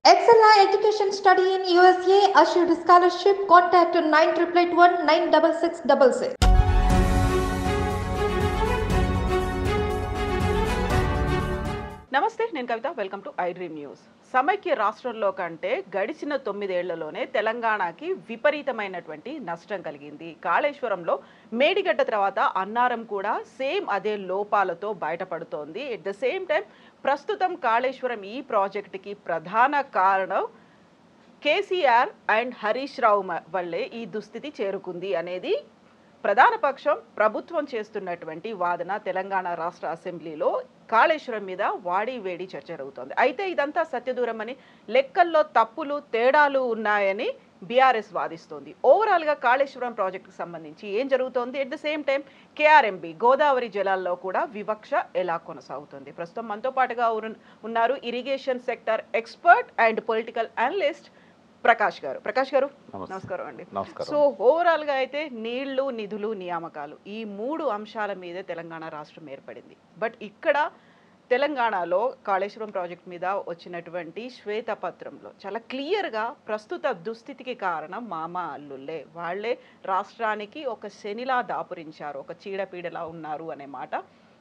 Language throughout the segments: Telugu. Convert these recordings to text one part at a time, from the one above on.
Excella Education Study in USA assured scholarship. Contact 9881 96666. నమస్తే నేను Kavitha welcome to I dream news సమైక్య రాష్ట్రంలో కంటే గడిచిన తొమ్మిదేళ్లలోనే తెలంగాణకి విపరీతమైనటువంటి నష్టం కలిగింది కాళేశ్వరంలో మేడిగడ్డ తర్వాత అన్నారం కూడా సేమ్ అదే లోపాలతో బయటపడుతోంది ఎట్ ద సేమ్ టైం ప్రస్తుతం కాళేశ్వరం ఈ ప్రాజెక్టుకి ప్రధాన కారణం కేసీఆర్ అండ్ హరీష్ రావు మ- వల్లే ఈ దుస్థితి చేరుకుంది అనేది ప్రధాన పక్షం ప్రభుత్వం చేస్తున్నటువంటి వాదన తెలంగాణ రాష్ట్ర అసెంబ్లీలో కాళేశ్వరం మీద వాడి వేడి చర్చ జరుగుతోంది అయితే ఇదంతా సత్యదూరం అని లెక్కల్లో తప్పులు తేడాలు ఉన్నాయని బీఆర్ఎస్ వాదిస్తోంది ఓవరాల్గా కాళేశ్వరం ప్రాజెక్టుకు సంబంధించి ఏం జరుగుతోంది at the same time KRMB Godavari జలాల్లో కూడా వివక్ష ఎలా కొనసాగుతుంది ప్రస్తుతం మనతో పాటుగా ఉన్- ఉన్నారు irrigation sector expert and political analyst Prakash గారు ప్రకాష్ గారు నమస్తే. నమస్కారం అండి నమస్కారం. సో ఓవరాల్ గా అయితే నీళ్లు నిధులు నియామకాలు ఈ మూడు అంశాల మీదే తెలంగాణ రాష్ట్రం ఏర్పడింది బట్ ఇక్కడ తెలంగాణలో కాళేశ్వరం ప్రాజెక్ట్ మీద వచ్చినటువంటి శ్వేతపత్రంలో చాలా క్లియర్గా ప్రస్తుత దుస్థితికి కారణం మామ అల్లుళ్ళే వాళ్ళే రాష్ట్రానికి ఒక శనిలా దాపురించారు ఒక చీడపీడలా ఉన్నారు అనే మాట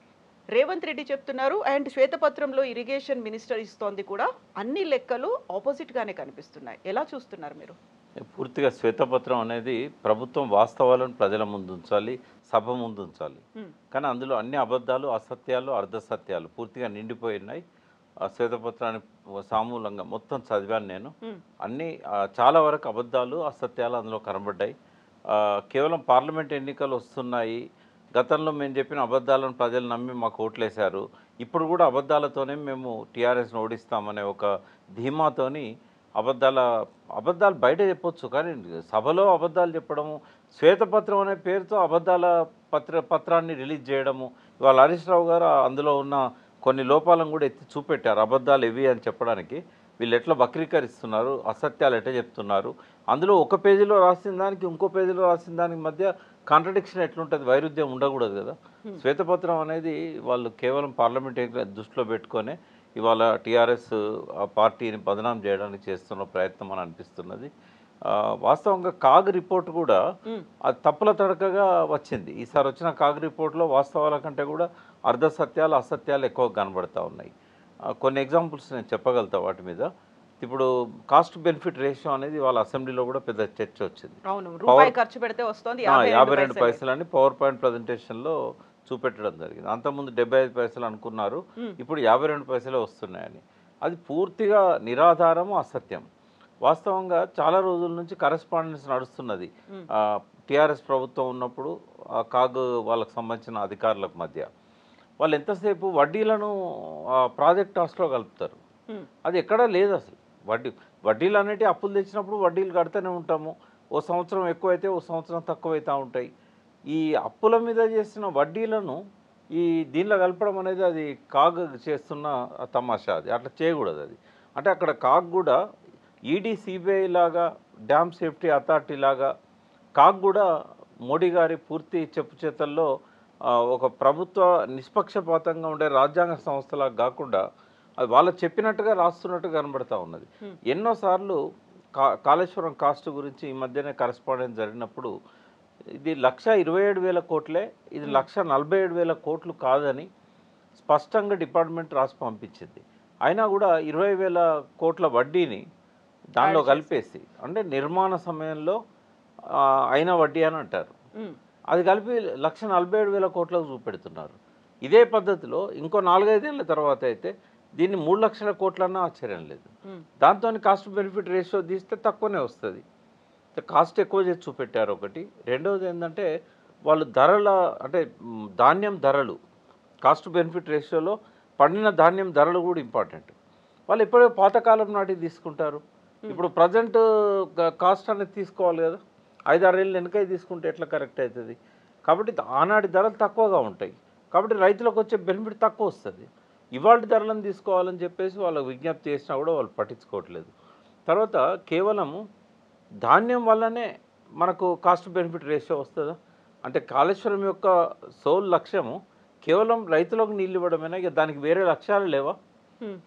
రేవంత్ రెడ్డి చెప్తున్నారు అండ్ శ్వేతపత్రంలో ఇరిగేషన్ మినిస్టర్ ఇస్తోంది కూడా అన్ని లెక్కలు ఆపోజిట్ గానే కనిపిస్తున్నాయి ఎలా చూస్తున్నారు మీరు పూర్తిగా శ్వేతపత్రం అనేది ప్రభుత్వం వాస్తవాలను ప్రజల ముందు ఉంచాలి సభ ముందు ఉంచాలి Hmm. కానీ అందులో అన్ని అబద్ధాలు అసత్యాలు అర్ధసత్యాలు పూర్తిగా నిండిపోయి ఉన్నాయి ఆ శ్వేతపత్రాన్ని సామూలంగా మొత్తం చదివాను నేను Hmm. అన్ని ఆ, చాలా వరకు అబద్ధాలు అసత్యాలు అందులో కనబడ్డాయి ఆ, కేవలం పార్లమెంట్ ఎన్నికలు వస్తున్నాయి గతంలో మేము చెప్పిన అబద్ధాలను ప్రజలు నమ్మి మాకు ఓట్లేశారు ఇప్పుడు కూడా అబద్ధాలతోనే మేము టీఆర్ఎస్ని ఓడిస్తామనే ఒక ధీమాతోని అబద్ధాల అబద్ధాలు బయట చెప్పొచ్చు కానీ సభలో అబద్ధాలు చెప్పడము శ్వేతపత్రం అనే పేరుతో అబద్ధాల పత్ర పత్రాన్ని రిలీజ్ చేయడము ఇవాళ హరీష్ రావు గారు అందులో ఉన్న కొన్ని లోపాలను కూడా ఎత్తి చూపెట్టారు అబద్ధాలు ఇవి అని చెప్పడానికి వీళ్ళు ఎట్లా వక్రీకరిస్తున్నారు అసత్యాలు ఎట్లా చెప్తున్నారు అందులో ఒక పేజీలో రాసిన దానికి ఇంకో పేజీలో రాసిన దానికి మధ్య కాంట్రడిక్షన్ ఎట్లుంటుంది వైరుధ్యం ఉండకూడదు కదా శ్వేతపత్రం అనేది వాళ్ళు కేవలం పార్లమెంట్ ఎన్నికల దృష్టిలో పెట్టుకొని ఇవాళ టీఆర్ఎస్ ఆ పార్టీని బదనాం చేయడానికి చేస్తున్న ప్రయత్నం అని అనిపిస్తున్నది ఆ, వాస్తవంగా కాగ్ రిపోర్ట్ కూడా అది తప్పుల తడకగా వచ్చింది ఈసారి వచ్చిన కాగ్ రిపోర్ట్లో వాస్తవాల కంటే కూడా అర్ధ సత్యాలు అసత్యాలు ఎక్కువ కనబడతా ఉన్నాయి ఆ, కొన్ని ఎగ్జాంపుల్స్ నేను చెప్పగలుగుతా వాటి మీద ఇప్పుడు కాస్ట్ బెనిఫిట్ రేషియో అనేది వాళ్ళ అసెంబ్లీలో కూడా పెద్ద చర్చ వచ్చింది అవును రూపాయి ఖర్చు పెడితే వస్తుంది ఆ, యాభై యాభై రెండు రెండు పైసలని పవర్ పాయింట్ ప్రజెంటేషన్లో చూపెట్టడం జరిగింది అంతకుముందు డెబ్బై ఐదు పైసలు అనుకున్నారు ఇప్పుడు యాభై రెండు పైసలే వస్తున్నాయని అది పూర్తిగా నిరాధారము అసత్యం వాస్తవంగా చాలా రోజుల నుంచి కరెస్పాండెన్స్ నడుస్తున్నది టీఆర్ఎస్ ప్రభుత్వం ఉన్నప్పుడు ఆ కాగ్ వాళ్ళకి సంబంధించిన అధికారులకు మధ్య వాళ్ళు ఎంతసేపు వడ్డీలను ఆ, ప్రాజెక్ట్ కాస్ట్లో కలుపుతారు Hmm. అది ఎక్కడా లేదు అసలు వడ్డీ వడ్డీలు అనేవి అప్పులు తెచ్చినప్పుడు వడ్డీలు కడుతూనే ఉంటాము ఓ సంవత్సరం ఎక్కువైతే ఓ సంవత్సరం తక్కువైతే ఉంటాయి ఈ అప్పుల మీద చేసిన వడ్డీలను ఈ దీనిలో కలపడం అనేది అది కాగ్ చేస్తున్న తమాషా అది అట్లా చేయకూడదు అది అంటే అక్కడ కాగ్ కూడా ఈడీ సిబిఐ లాగా డ్యామ్ సేఫ్టీ అథారిటీ లాగా కాగ్ కూడా మోడీ గారి పూర్తి చెప్పు చేతల్లో ఆ, ఒక ప్రభుత్వ నిష్పక్షపాతంగా ఉండే రాజ్యాంగ సంస్థలాగా కాకుండా అది వాళ్ళు చెప్పినట్టుగా రాస్తున్నట్టుగా కనబడతా ఉన్నది ఎన్నోసార్లు కా కాళేశ్వరం కాస్ట్ గురించి ఈ మధ్యనే కరెస్పాండెన్స్ జరిగినప్పుడు ఇది లక్ష ఇరవై ఏడు వేల కోట్లే ఇది లక్ష నలభై ఏడు వేల కోట్లు కాదని స్పష్టంగా డిపార్ట్మెంట్ రాసి పంపించింది అయినా కూడా ఇరవై వేల కోట్ల వడ్డీని దానిలో కలిపేసి అంటే నిర్మాణ సమయంలో ఆ, అయిన వడ్డీ అని అంటారు ఉమ్, అది కలిపి లక్ష నలభై ఏడు వేల కోట్లకు చూపెడుతున్నారు ఇదే పద్ధతిలో ఇంకో నాలుగైదేళ్ల తర్వాత అయితే దీన్ని మూడు లక్షల కోట్లన్నా ఆశ్చర్యం లేదు ఉమ్, దాంతో కాస్ట్ బెనిఫిట్ రేషియో తీస్తే తక్కువనే వస్తుంది కాస్ట్ ఎక్కువ చేసి చూపెట్టారు ఒకటి రెండవది ఏంటంటే వాళ్ళు ధరల అంటే మ్, ధాన్యం ధరలు కాస్ట్ బెనిఫిట్ రేషియోలో పండిన ధాన్యం ధరలు కూడా ఇంపార్టెంట్ వాళ్ళు ఎప్పుడో పాతకాలం నాటి తీసుకుంటారు ఇప్పుడు ప్రజెంట్ కాస్ట్ అనేది తీసుకోవాలి కదా ఐదారేళ్ళు వెనక తీసుకుంటే ఎట్లా కరెక్ట్ అవుతుంది కాబట్టి ఆనాటి ధరలు తక్కువగా ఉంటాయి కాబట్టి రైతులకు వచ్చే బెనిఫిట్ తక్కువ వస్తుంది ఇవాళ ధరలను తీసుకోవాలని చెప్పేసి వాళ్ళకి విజ్ఞప్తి చేసినా కూడా వాళ్ళు పట్టించుకోవట్లేదు తర్వాత కేవలము ధాన్యం వల్లనే మనకు కాస్ట్ బెనిఫిట్ రేషియో వస్తుందా అంటే కాళేశ్వరం యొక్క సోల్ లక్ష్యము కేవలం రైతులకు నీళ్ళు ఇవ్వడమేనా ఇక దానికి వేరే లక్ష్యాలు లేవా ఉమ్,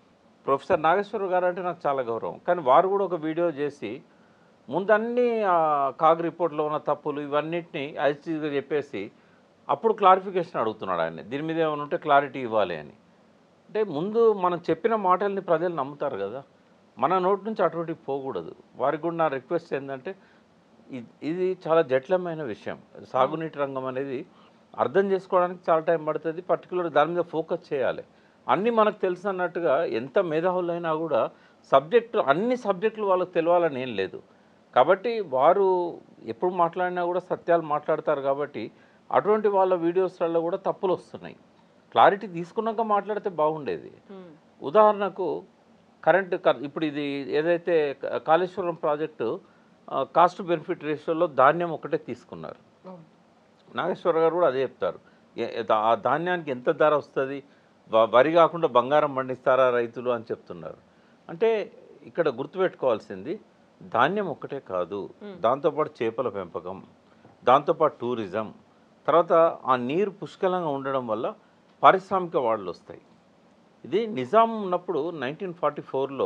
ప్రొఫెసర్ నాగేశ్వర గారు అంటే నాకు చాలా గౌరవం కానీ వారు కూడా ఒక వీడియో చేసి ముందన్నీ ఆ కాగ్ రిపోర్ట్లో ఉన్న తప్పులు ఇవన్నిటిని ఐసీగా చెప్పేసి అప్పుడు క్లారిఫికేషన్ అడుగుతున్నాడు ఆయన దీని మీద ఏమైనా ఉంటే క్లారిటీ ఇవ్వాలి అని అంటే ముందు మనం చెప్పిన మాటల్ని ప్రజలు నమ్ముతారు కదా మన నోటి నుంచి అటువంటివి పోకూడదు వారికి కూడా నా రిక్వెస్ట్ ఏంటంటే ఇ- ఇది చాలా జటిలమైన విషయం సాగునీటి రంగం అనేది అర్థం చేసుకోవడానికి చాలా టైం పడుతుంది పర్టికులర్ దాని మీద ఫోకస్ చేయాలి అన్నీ మనకు తెలుసు అన్నట్టుగా ఎంత మేధావులైనా కూడా సబ్జెక్టు అన్ని సబ్జెక్టులు వాళ్ళకి తెలియాలని ఏం లేదు కాబట్టి వారు ఎప్పుడు మాట్లాడినా కూడా సత్యాలు మాట్లాడతారు కాబట్టి అటువంటి వాళ్ళ వీడియోస్లలో కూడా తప్పులు వస్తున్నాయి క్లారిటీ తీసుకున్నాక మాట్లాడితే బాగుండేది ఉమ్, ఉదాహరణకు కరెంట్ క- ఇప్పుడు ఇది ఏదైతే క- కాళేశ్వరం ప్రాజెక్టు ఆ, కాస్ట్ బెనిఫిట్ రేషియోలో ధాన్యం ఒకటే తీసుకున్నారు అవును. నాగేశ్వర గారు కూడా అదే చెప్తారు ఏ- ఏ- ఆ ధాన్యానికి ఎంత ధర వస్తుంది వ- వరి కాకుండా బంగారం పండిస్తారా రైతులు అని చెప్తున్నారు అంటే ఇక్కడ గుర్తుపెట్టుకోవాల్సింది ధాన్యం ఒక్కటే కాదు దాంతోపాటు చేపల పెంపకం దాంతోపాటు టూరిజం తర్వాత ఆ నీరు పుష్కలంగా ఉండడం వల్ల పారిశ్రామిక వాడలు వస్తాయి ఇది నిజాం ఉన్నప్పుడు నైన్టీన్ ఫార్టీ ఫోర్లో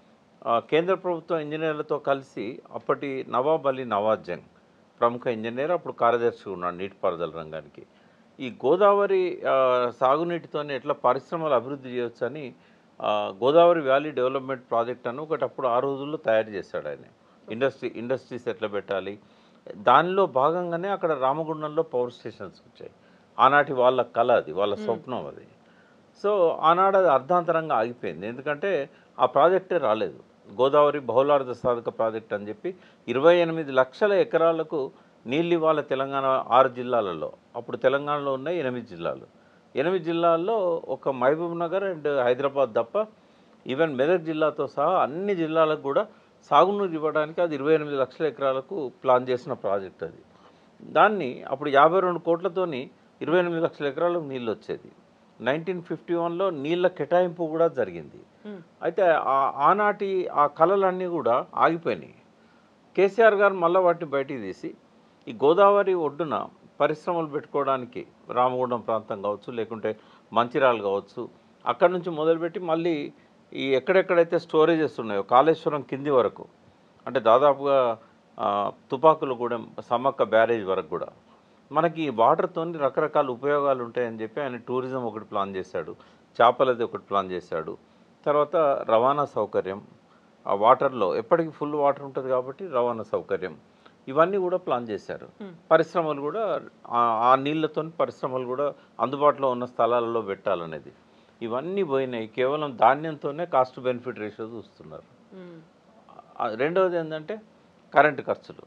కేంద్ర ప్రభుత్వం ఇంజనీర్లతో కలిసి అప్పటి నవాబ్ అలీ నవాజ్ జంగ్ ప్రముఖ ఇంజనీర్ అప్పుడు కార్యదర్శి ఉన్నాడు నీటిపారుదల రంగానికి ఈ గోదావరి ఆ, సాగునీటితోనే ఎట్లా పరిశ్రమలు అభివృద్ధి చేయొచ్చని ఆ, గోదావరి వ్యాలీ డెవలప్మెంట్ ప్రాజెక్ట్ అని ఒకటి అప్పుడు ఆ రోజుల్లో తయారు చేశాడు ఆయన ఇండస్ట్రీ ఇండస్ట్రీస్ ఎట్లా పెట్టాలి దానిలో భాగంగానే అక్కడ రామగుండంలో పవర్ స్టేషన్స్ వచ్చాయి ఆనాటి వాళ్ళ కళ అది వాళ్ళ స్వప్నం అది సో ఆనాడు అది అర్ధాంతరంగా ఆగిపోయింది ఎందుకంటే ఆ ప్రాజెక్టే రాలేదు గోదావరి బహుళార్థ సాధక ప్రాజెక్ట్ అని చెప్పి ఇరవై ఎనిమిది లక్షల ఎకరాలకు నీళ్ళు ఇవ్వాలి తెలంగాణ ఆరు జిల్లాలలో అప్పుడు తెలంగాణలో ఉన్నాయి ఎనిమిది జిల్లాలు ఎనిమిది జిల్లాల్లో ఒక మహబూబ్ నగర్ అండ్ హైదరాబాద్ తప్ప ఈవెన్ మెదక్ జిల్లాతో సహా అన్ని జిల్లాలకు కూడా సాగునీరు ఇవ్వడానికి అది ఇరవై ఎనిమిది లక్షల ఎకరాలకు ప్లాన్ చేసిన ప్రాజెక్ట్ అది దాన్ని అప్పుడు యాభై రెండు కోట్లతోని ఇరవై ఎనిమిది లక్షల ఎకరాలకు నీళ్ళు వచ్చేది నైన్టీన్ ఫిఫ్టీ వన్లో నీళ్ళ కేటాయింపు కూడా జరిగింది ఉమ్, అయితే ఆ- ఆనాటి ఆ కళలన్నీ కూడా ఆగిపోయినాయి కేసీఆర్ గారు మళ్ళీ వాటిని బయటికి తీసి ఈ గోదావరి ఒడ్డున పరిశ్రమలు పెట్టుకోవడానికి రామగుండం ప్రాంతం కావచ్చు లేకుంటే మంచిర్యాల కావచ్చు అక్కడ నుంచి మొదలుపెట్టి మళ్ళీ ఈ ఎక్కడెక్కడైతే స్టోరేజెస్ ఉన్నాయో కాళేశ్వరం కింది వరకు అంటే దాదాపుగా ఆ, తుపాకులగూడెం సమ్మక్క బ్యారేజ్ వరకు కూడా మనకి ఈ వాటర్తో రకరకాల ఉపయోగాలు ఉంటాయని చెప్పి ఆయన టూరిజం ఒకటి ప్లాన్ చేశాడు చేపలది ఒకటి ప్లాన్ చేశాడు తర్వాత రవాణా సౌకర్యం ఆ వాటర్లో ఎప్పటికీ ఫుల్ వాటర్ ఉంటుంది కాబట్టి రవాణా సౌకర్యం ఇవన్నీ కూడా ప్లాన్ చేశారు పరిశ్రమలు కూడా ఆ- ఆ నీళ్ళతో పరిశ్రమలు కూడా అందుబాటులో ఉన్న స్థలాలలో పెట్టాలనేది ఇవన్నీ పోయినాయి కేవలం ధాన్యంతోనే కాస్ట్ బెనిఫిట్ రేషియో చూస్తున్నారు ఉమ్, ఆ, రెండవది ఏంటంటే కరెంటు ఖర్చులు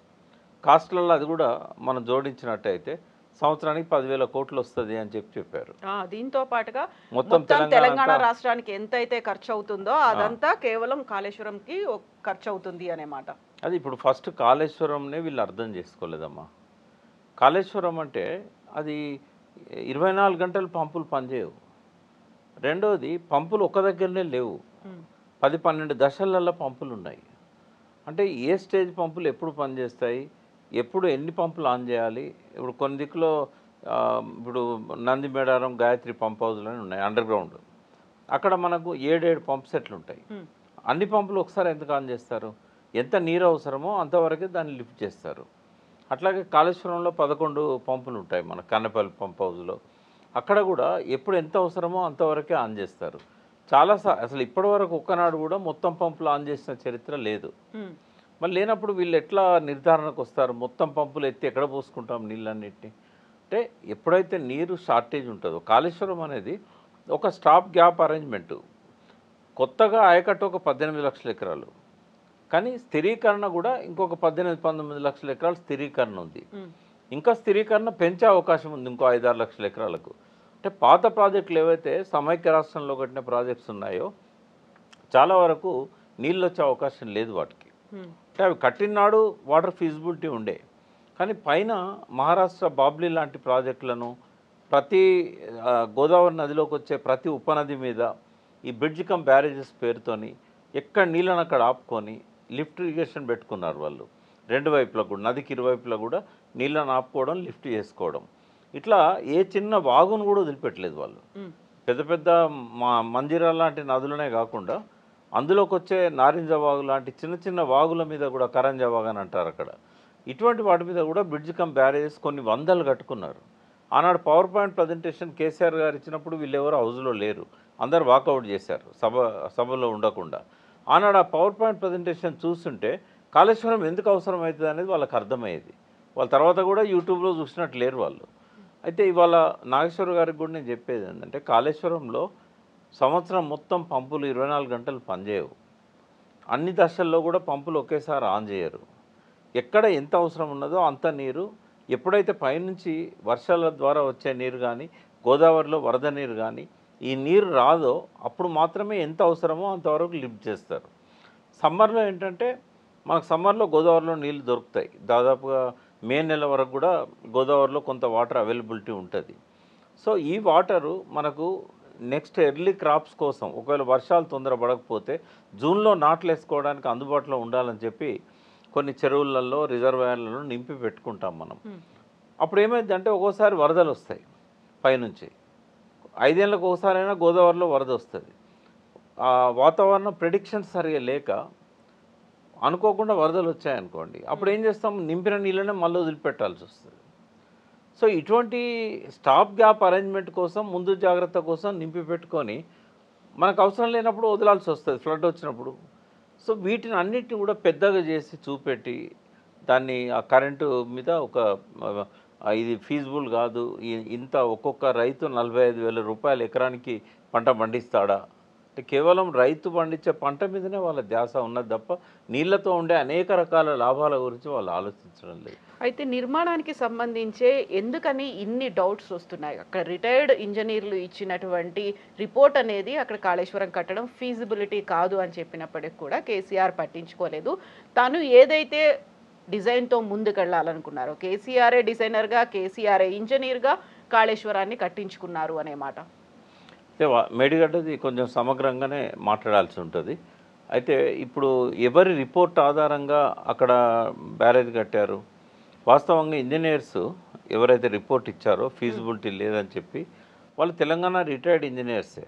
కాస్ట్లలో అది కూడా మనం జోడించినట్టయితే సంవత్సరానికి పదివేల కోట్లు వస్తుంది అని చెప్పి చెప్పారు ఆ, దీంతో పాటుగా మొత్తం మొత్తం తెలంగాణ తెలంగాణ అంతా- రాష్ట్రానికి ఎంత అయితే ఖర్చు అవుతుందో అదంతా కేవలం కాళేశ్వరంకి ఒక ఖర్చు అవుతుంది అనే మాట అది ఇప్పుడు ఫస్ట్ కాళేశ్వరంనే వీళ్ళు అర్థం చేసుకోలేదమ్మా కాళేశ్వరం అంటే అది ఇరవై నాలుగు గంటలు పంపులు పనిచేయవు రెండవది పంపులు ఒక దగ్గరనే లేవు ఉమ్, పది పన్నెండు దశలలో పంపులు ఉన్నాయి అంటే ఏ స్టేజ్ పంపులు ఎప్పుడు పనిచేస్తాయి ఎప్పుడు ఎన్ని పంపులు ఆన్ చేయాలి ఇప్పుడు కొన్ని దిక్కులో ఆ, ఇప్పుడు నంది మేడారం గాయత్రి పంప్ హౌస్లు అని ఉన్నాయి అండర్ గ్రౌండ్ అక్కడ మనకు ఏడేడు పంప్ సెట్లు ఉంటాయి ఉమ్, అన్ని పంపులు ఒకసారి ఎందుకు ఆన్ చేస్తారు ఎంత నీరు అవసరమో అంతవరకే దాన్ని లిఫ్ట్ చేస్తారు అట్లాగే కాళేశ్వరంలో పదకొండు పంపులు ఉంటాయి మన కన్నపల్లి పంప్ హౌస్లో అక్కడ కూడా ఎప్పుడు ఎంత అవసరమో అంతవరకే ఆన్ చేస్తారు చాలా సా- అసలు ఇప్పటివరకు ఒక్కనాడు కూడా మొత్తం పంపులు ఆన్ చేసిన చరిత్ర లేదు ఉమ్, మరి లేనప్పుడు వీళ్ళు ఎట్లా నిర్ధారణకు వస్తారు మొత్తం పంపులు ఎత్తి ఎక్కడ పోసుకుంటాం నీళ్ళన్నిటిని అంటే ఎప్పుడైతే నీరు షార్టేజ్ ఉంటుందో కాళేశ్వరం అనేది ఒక స్టాప్ గ్యాప్ అరేంజ్మెంటు కొత్తగా ఆయకట్టు ఒక పద్దెనిమిది లక్షల ఎకరాలు కానీ స్థిరీకరణ కూడా ఇంకొక పద్దెనిమిది పంతొమ్మిది లక్షల ఎకరాలు స్థిరీకరణ ఉంది ఉమ్, ఇంకా స్థిరీకరణ పెంచే అవకాశం ఉంది ఇంకో ఐదారు లక్షల ఎకరాలకు అంటే పాత ప్రాజెక్టులు ఏవైతే సమైక్య రాష్ట్రంలో కట్టిన ప్రాజెక్ట్స్ ఉన్నాయో చాలా వరకు నీళ్ళు వచ్చే అవకాశం లేదు వాటికి ఉమ్, అంటే అవి కట్టినాడు వాటర్ ఫీజిబిలిటీ ఉండే కానీ పైన మహారాష్ట్ర బాబ్లీ లాంటి ప్రాజెక్టులను ప్రతి ఆ, గోదావరి నదిలోకి వచ్చే ప్రతి ఉపనది మీద ఈ బ్రిడ్జ్ కమ్ బ్యారేజెస్ పేరుతోని ఎక్కడ నీళ్ళని అక్కడ ఆపుకొని లిఫ్ట్ ఇరిగేషన్ పెట్టుకున్నారు వాళ్ళు రెండు వైపులా కూడా నదికి ఇరువైపులా కూడా నీళ్ళని ఆపుకోవడం లిఫ్ట్ చేసుకోవడం ఇట్లా ఏ చిన్న వాగును కూడా వదిలిపెట్టలేదు వాళ్ళు ఉమ్, పెద్ద పెద్ద మా మందిరా లాంటి నదులనే కాకుండా అందులోకి వచ్చే నారింజ వాగు లాంటి చిన్న చిన్న వాగుల మీద కూడా కరంజ వాగు అని అంటారు అక్కడ ఇటువంటి వాటి మీద కూడా బ్రిడ్జ్ కమ్ బ్యారేజెస్ కొన్ని వందలు కట్టుకున్నారు ఆనాడు పవర్ పాయింట్ ప్రజెంటేషన్ కేసీఆర్ గారు ఇచ్చినప్పుడు వీళ్ళెవరు హౌస్లో లేరు అందరు వాకౌట్ చేశారు సభ సభలో ఉండకుండా ఆనాడు ఆ పవర్ పాయింట్ ప్రజెంటేషన్ చూస్తుంటే కాళేశ్వరం ఎందుకు అవసరం అవుతుంది అనేది వాళ్ళకి అర్థమయ్యేది వాళ్ళ తర్వాత కూడా యూట్యూబ్లో చూసినట్టు లేరు వాళ్ళు అయితే ఇవాళ నాగేశ్వర గారికి కూడా నేను చెప్పేది ఏంటంటే కాళేశ్వరంలో సంవత్సరం మొత్తం పంపులు ఇరవై నాలుగు గంటలు పనిచేయవు అన్ని దశల్లో కూడా పంపులు ఒకేసారి ఆన్ చేయరు ఎక్కడ ఎంత అవసరం ఉన్నదో అంత నీరు ఎప్పుడైతే పైనుంచి వర్షాల ద్వారా వచ్చే నీరు కానీ గోదావరిలో వరద నీరు కానీ ఈ నీరు రాదో అప్పుడు మాత్రమే ఎంత అవసరమో అంతవరకు లిఫ్ట్ చేస్తారు సమ్మర్లో ఏంటంటే మనకు సమ్మర్లో గోదావరిలో నీళ్ళు దొరుకుతాయి దాదాపుగా మే నెల వరకు కూడా గోదావరిలో కొంత వాటర్ అవైలబిలిటీ ఉంటుంది సో ఈ వాటరు మనకు నెక్స్ట్ ఎర్లీ క్రాప్స్ కోసం ఒకవేళ వర్షాలు తొందర పడకపోతే జూన్లో నాట్లు వేసుకోవడానికి అందుబాటులో ఉండాలని చెప్పి కొన్ని చెరువులలో రిజర్వాయర్లలో నింపి పెట్టుకుంటాం మనం అప్పుడు ఏమైంది అంటే ఒక్కోసారి వరదలు వస్తాయి పైనుంచి ఐదేళ్ళకు ఒకసారైనా గోదావరిలో వరద వస్తుంది ఆ వాతావరణం ప్రిడిక్షన్స్ సరిగా లేక అనుకోకుండా వరదలు వచ్చాయనుకోండి అప్పుడు ఏం చేస్తాం నింపిన నీళ్ళనే మళ్ళీ వదిలిపెట్టాల్సి వస్తుంది సో ఇటువంటి స్టాప్ గ్యాప్ అరేంజ్మెంట్ కోసం ముందు జాగ్రత్త కోసం నింపి పెట్టుకొని మనకు అవసరం లేనప్పుడు వదలాల్సి వస్తుంది ఫ్లడ్ వచ్చినప్పుడు సో వీటిని అన్నిటిని కూడా పెద్దగా చేసి చూపెట్టి దాన్ని ఆ కరెంటు మీద ఒక ఆ, ఇది ఫీజిబుల్ కాదు ఈ- ఇంత ఒక్కొక్క రైతు నలభై ఐదు వేల రూపాయలు ఎకరానికి పంట పండిస్తాడా అంటే కేవలం రైతు పండించే పంట మీదనే వాళ్ళ ధ్యాస ఉన్నది తప్ప నీళ్ళతో ఉండే అనేక రకాల లాభాల గురించి వాళ్ళు ఆలోచించడం లేదు అయితే నిర్మాణానికి సంబంధించే ఎందుకని ఇన్ని డౌట్స్ వస్తున్నాయి అక్కడ రిటైర్డ్ ఇంజనీర్లు ఇచ్చినటువంటి రిపోర్ట్ అనేది అక్కడ కాళేశ్వరం కట్టడం ఫీజిబిలిటీ కాదు అని చెప్పినప్పటికి కూడా కేసీఆర్ పట్టించుకోలేదు తను ఏదైతే డిజైన్తో ముందుకెళ్ళాలనుకున్నారో కేసీఆర్ఏ డిజైనర్గా కేసీఆర్ఏ ఇంజనీర్గా కాళేశ్వరాన్ని కట్టించుకున్నారు అనే మాట అంటే వా- మేడిగడ్డది కొంచెం సమగ్రంగానే మాట్లాడాల్సి ఉంటుంది అయితే ఇప్పుడు ఎవరి రిపోర్ట్ ఆధారంగా అక్కడ బ్యారేజ్ కట్టారు వాస్తవంగా ఇంజనీర్స్ ఎవరైతే రిపోర్ట్ ఇచ్చారో ఫీజిబిలిటీ లేదని చెప్పి వాళ్ళు తెలంగాణ రిటైర్డ్ ఇంజనీర్సే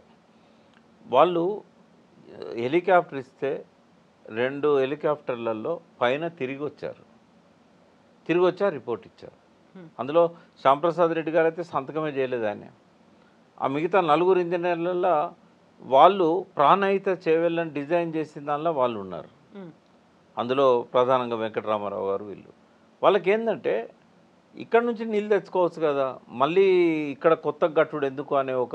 వాళ్ళు హెలికాప్టర్ ఇస్తే రెండు హెలికాప్టర్లలో పైన తిరిగి వచ్చారు తిరిగి వచ్చారు రిపోర్ట్ ఇచ్చారు అందులో శ్యాంప్రసాద్ రెడ్డి గారు అయితే సంతకమే చేయలేదు ఆయన ఆ మిగతా నలుగురు ఇంజనీర్లలో వాళ్ళు ప్రాణహిత చేవెళ్ళని డిజైన్ చేసిన దానిలో వాళ్ళు ఉన్నారు ఉమ్. అందులో ప్రధానంగా వెంకటరామారావు గారు వీళ్ళు వాళ్ళకి ఏంటంటే ఇక్కడ నుంచి నీళ్ళు తెచ్చుకోవచ్చు కదా మళ్ళీ ఇక్కడ కొత్త గట్టుడు ఎందుకు అనే ఒక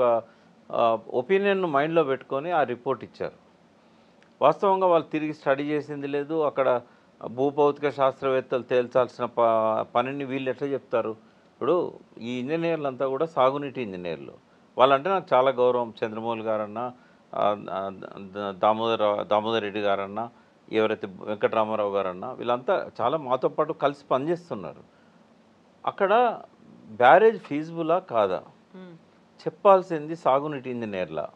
ఒపీనియన్ మైండ్లో పెట్టుకొని ఆ రిపోర్ట్ ఇచ్చారు వాస్తవంగా వాళ్ళు తిరిగి స్టడీ చేసింది లేదు అక్కడ భూభౌతిక శాస్త్రవేత్తలు తేల్చాల్సిన ప పనిని వీళ్ళు ఎట్లా చెప్తారు ఇప్పుడు ఈ ఇంజనీర్లు అంతా కూడా సాగునీటి ఇంజనీర్లు వాళ్ళంటే నాకు చాలా గౌరవం చంద్రమౌళి గారన్నా ఆ, ఆ, ద- దామోదర దామోదర్ రెడ్డి గారన్నా ఎవరైతే వెంకటరామారావు గారన్నా వీళ్ళంతా చాలా మాతో పాటు కలిసి పనిచేస్తున్నారు అక్కడ బ్యారేజ్ ఫీజిబులా కాదా ఉమ్. చెప్పాల్సింది సాగునీటి ఇంజనీర్లా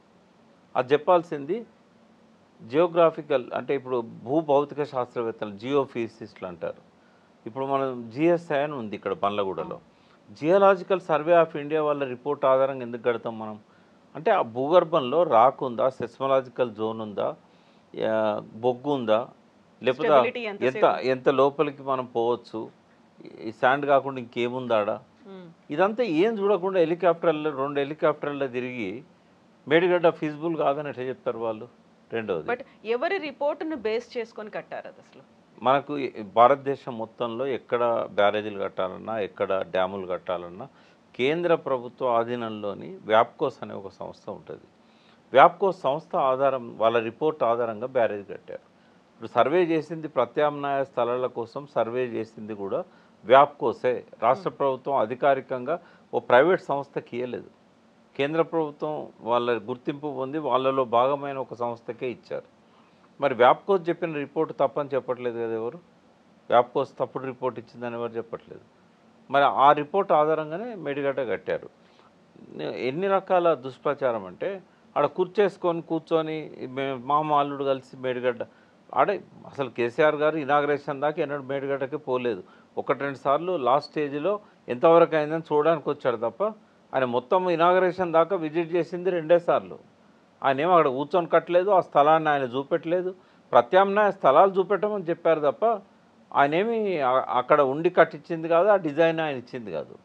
అది చెప్పాల్సింది జియోగ్రాఫికల్ అంటే ఇప్పుడు భూభౌతిక శాస్త్రవేత్తలు జియోఫిజిసిస్టులు అంటారు ఇప్పుడు మనం జిఎస్ఐ అని ఉంది ఇక్కడ బండ్లగూడలో జియోలాజికల్ సర్వే ఆఫ్ ఇండియా వాళ్ళ రిపోర్ట్ ఆధారంగా ఎందుకు కడతాం మనం అంటే ఆ భూగర్భంలో రాక్ ఉందా సెస్మలాజికల్ జోన్ ఉందా ఆ, బొగ్గు ఉందా లేకపోతే Stability ఎంతసేపు? ఎంత ఎంత లోపలికి మనం పోవచ్చు ఈ శాండ్ కాకుండా ఇంకేముందాడా ఉమ్. ఇదంతా ఏం చూడకుండా హెలికాప్టర్లు రెండు హెలికాప్టర్లు తిరిగి మేడిగడ్డ ఫీజిబుల్ కాదని ఎట్లా చెప్తారు వాళ్ళు రెండవది బట్ ఎవరి రిపోర్టును బేస్ చేసుకొని కట్టారు అది అసలు మనకు ఈ భారతదేశం మొత్తంలో ఎక్కడ బ్యారేజీలు కట్టాలన్నా ఎక్కడ డ్యాములు కట్టాలన్నా కేంద్ర ప్రభుత్వ ఆధీనంలోని వ్యాప్కోస్ అనే ఒక సంస్థ ఉంటుంది వ్యాప్కోస్ సంస్థ ఆధారం వాళ్ళ రిపోర్ట్ ఆధారంగా బ్యారేజ్ కట్టారు ఇప్పుడు సర్వే చేసింది ప్రత్యామ్నాయ స్థలాల కోసం సర్వే చేసింది కూడా వ్యాప్కోసే రాష్ట్ర ప్రభుత్వం అధికారికంగా ఓ ప్రైవేట్ సంస్థకి ఇవ్వలేదు కేంద్ర ప్రభుత్వం వాళ్ళ గుర్తింపు పొంది వాళ్ళలో భాగమైన ఒక సంస్థకే ఇచ్చారు మరి వ్యాప్కోస్ చెప్పిన రిపోర్ట్ తప్పని చెప్పట్లేదు కదా ఎవరు వ్యాప్కోస్ తప్పుడు రిపోర్ట్ ఇచ్చిందని ఎవరు చెప్పట్లేదు మరి ఆ రిపోర్ట్ ఆధారంగానే మేడిగడ్డ కట్టారు ఎన్ని రకాల దుష్ప్రచారం అంటే ఆడ కూర్చేసుకొని కూర్చొని మే- మామ అల్లుడు కలిసి మేడిగడ్డ ఆడే అసలు కేసీఆర్ గారు ఇనాగ్రేషన్ దాకా ఎన్నడూ మేడిగడ్డకి పోలేదు ఒకటి రెండు సార్లు లాస్ట్ స్టేజ్లో ఎంతవరకు అయిందని చూడడానికి వచ్చాడు తప్ప ఆయన మొత్తం ఇనాగరేషన్ దాకా విజిట్ చేసింది రెండే సార్లు ఆయన ఏమో అక్కడ కూర్చొని కట్టలేదు ఆ స్థలాన్ని ఆయన చూపెట్టలేదు ప్రత్యామ్నాయ స్థలాలు చూపెట్టమని చెప్పారు తప్ప ఆయన ఏమి ఆ- అక్కడ ఉండి కట్టించింది కాదు ఆ డిజైన్ ఆయన ఇచ్చింది కాదు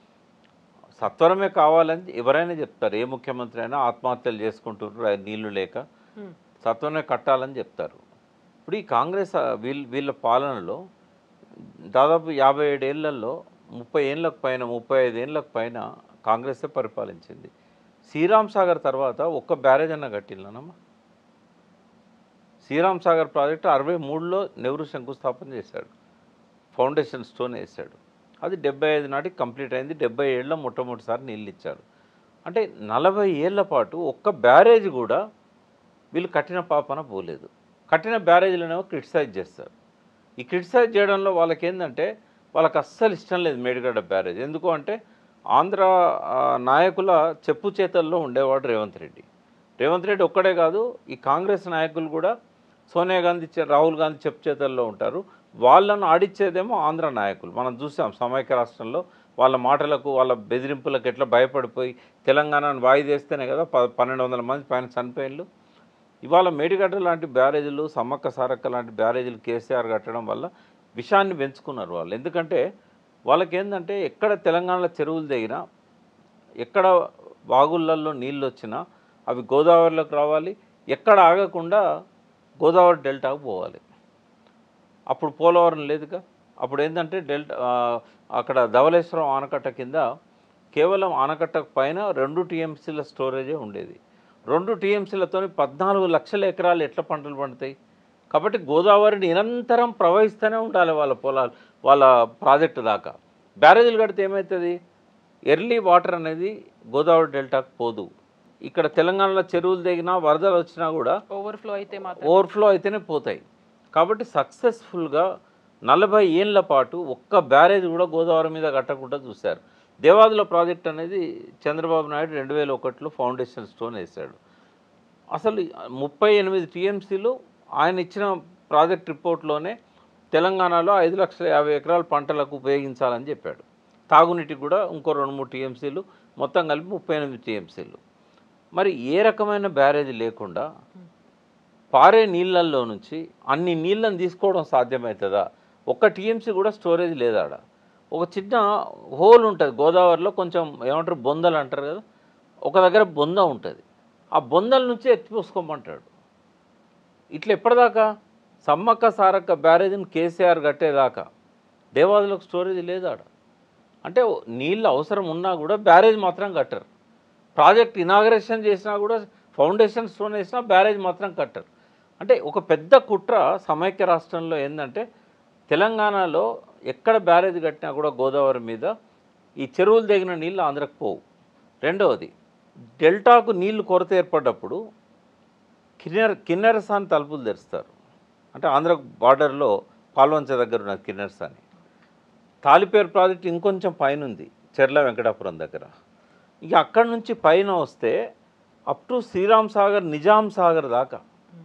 సత్వరమే కావాలని ఎవరైనా చెప్తారు ఏ ముఖ్యమంత్రి అయినా ఆత్మహత్యలు చేసుకుంటున్నారు ఆ నీళ్లు లేక ఉమ్. సత్వరమే కట్టాలని చెప్తారు ఇప్పుడు ఈ కాంగ్రెస్ ఆ, వీళ్ళ వీళ్ళ పాలనలో దాదాపు యాభై ఏడేళ్లలో ముప్పై ఏళ్ళకు పైన ముప్పై ఐదు ఏళ్ళకు పైన కాంగ్రెసే పరిపాలించింది శ్రీరామ్ సాగర్ తర్వాత ఒక్క బ్యారేజ్ అన్న కట్టిల్లనమ్మా శ్రీరామ్ సాగర్ ప్రాజెక్టు అరవై మూడులో నెహ్రూ శంకుస్థాపన చేశాడు ఫౌండేషన్ స్టోన్ వేశాడు అది డెబ్బై ఐదు నాటికి కంప్లీట్ అయింది డెబ్బై ఏళ్ళలో మొట్టమొదటిసారి నీళ్ళు ఇచ్చాడు అంటే నలభై ఏళ్ల పాటు ఒక్క బ్యారేజ్ కూడా వీళ్ళు కట్టిన పాపన పోలేదు కట్టిన బ్యారేజీలనేమో క్రిటిసైజ్ చేస్తారు ఈ క్రిటిసైజ్ చేయడంలో వాళ్ళకి ఏంటంటే వాళ్ళకి అస్సలు ఇష్టం లేదు మేడిగడ్డ బ్యారేజ్ ఎందుకు అంటే ఆంధ్ర ఆ, నాయకుల చెప్పు చేతల్లో ఉండేవాడు రేవంత్ రెడ్డి రేవంత్ రెడ్డి ఒక్కడే కాదు ఈ కాంగ్రెస్ నాయకులు కూడా సోనియా గాంధీ చే- రాహుల్ గాంధీ చెప్పు చేతల్లో ఉంటారు వాళ్ళను ఆడిచ్చేదేమో ఆంధ్ర నాయకులు మనం చూసాం సమైక్య రాష్ట్రంలో వాళ్ళ మాటలకు వాళ్ళ బెదిరింపులకు ఎట్లా భయపడిపోయి తెలంగాణను వాయిదేస్తేనే కదా ప పన్నెండు వందల మంది పైన చనిపోయిళ్ళు ఇవాళ మేడిగడ్డ లాంటి బ్యారేజీలు సమ్మక్క సారక్క లాంటి బ్యారేజీలు కేసీఆర్ కట్టడం వల్ల విషాన్ని పెంచుకున్నారు వాళ్ళు ఎందుకంటే వాళ్ళకి ఏంటంటే ఎక్కడ తెలంగాణలో చెరువులు దిగినా ఎక్కడ వాగుళ్ళల్లో నీళ్ళు వచ్చినా అవి గోదావరిలోకి రావాలి ఎక్కడ ఆగకుండా గోదావరి డెల్టాకు పోవాలి అప్పుడు పోలవరం లేదుగా అప్పుడు ఏంటంటే డెల్టా ఆ, అక్కడ ధవళేశ్వరం ఆనకట్ట కింద కేవలం ఆనకట్ట పైన రెండు టీఎంసీల స్టోరేజే ఉండేది రెండు టీఎంసీలతో పద్నాలుగు లక్షల ఎకరాలు ఎట్లా పంటలు పండుతాయి కాబట్టి గోదావరి నిరంతరం ప్రవహిస్తూనే ఉండాలి వాళ్ళ పొలాలు వాళ్ళ ప్రాజెక్టు దాకా బ్యారేజీలు కడితే ఏమవుతుంది ఎర్లీ వాటర్ అనేది గోదావరి డెల్టాకు పోదు ఇక్కడ తెలంగాణలో చెరువులు దిగినా వరదలు వచ్చినా కూడా ఓవర్ఫ్లో అయితే మాత్రం ఓవర్ఫ్లో అయితేనే పోతాయి కాబట్టి సక్సెస్ఫుల్గా నలభై ఏళ్ళ పాటు ఒక్క బ్యారేజ్ కూడా గోదావరి మీద కట్టకుండా చూశారు దేవాదుల ప్రాజెక్ట్ అనేది చంద్రబాబు నాయుడు రెండు వేల ఒకటిలో ఫౌండేషన్ స్టోన్ వేశాడు అసలు ముప్పై ఎనిమిది టీఎంసీలు ఆయన ఇచ్చిన ప్రాజెక్ట్ రిపోర్ట్లోనే తెలంగాణలో ఐదు లక్షల యాభై ఎకరాల పంటలకు ఉపయోగించాలని చెప్పాడు తాగునీటికి కూడా ఇంకో రెండు మూడు టీఎంసీలు మొత్తం కలిపి ముప్పై ఎనిమిది టీఎంసీలు మరి ఏ రకమైన బ్యారేజ్ లేకుండా పారే నీళ్ళల్లో నుంచి అన్ని నీళ్ళని తీసుకోవడం సాధ్యమవుతుందా ఒక్క టీఎంసీ కూడా స్టోరేజ్ లేదాడ ఒక చిన్న హోల్ ఉంటుంది గోదావరిలో కొంచెం ఏమంటారు బొందలు అంటారు కదా ఒక దగ్గర బొంద ఉంటుంది ఆ బొందల నుంచి ఎత్తిపోసుకోమంటాడు ఇట్లా ఎప్పటిదాకా సమ్మక్క సారక్క బ్యారేజ్ని కేసీఆర్ కట్టేదాకా దేవాదులకు స్టోరేజ్ లేదాడ అంటే నీళ్ళు అవసరం ఉన్నా కూడా బ్యారేజ్ మాత్రం కట్టరు ప్రాజెక్ట్ ఇనాగరేషన్ చేసినా కూడా ఫౌండేషన్ స్టోన్ వేసినా బ్యారేజ్ మాత్రం కట్టరు అంటే ఒక పెద్ద కుట్ర సమైక్య రాష్ట్రంలో ఏంటంటే తెలంగాణలో ఎక్కడ బ్యారేజ్ కట్టినా కూడా గోదావరి మీద ఈ చెరువులు దిగిన నీళ్ళు ఆంధ్రకు పోవు రెండవది డెల్టాకు నీళ్లు కొరత ఏర్పడ్డప్పుడు కిన్నెర కిన్నెరసాని తలుపులు తెరుస్తారు అంటే ఆంధ్ర బార్డర్లో పాల్వంచ దగ్గర ఉన్నది కిన్నెరసాని తాలిపేరు ప్రాజెక్ట్ ఇంకొంచెం పైన ఉంది చెర్ల వెంకటాపురం దగ్గర ఇక అక్కడి నుంచి పైన వస్తే అప్ టు శ్రీరామ్ సాగర్ నిజాం సాగర్ దాకా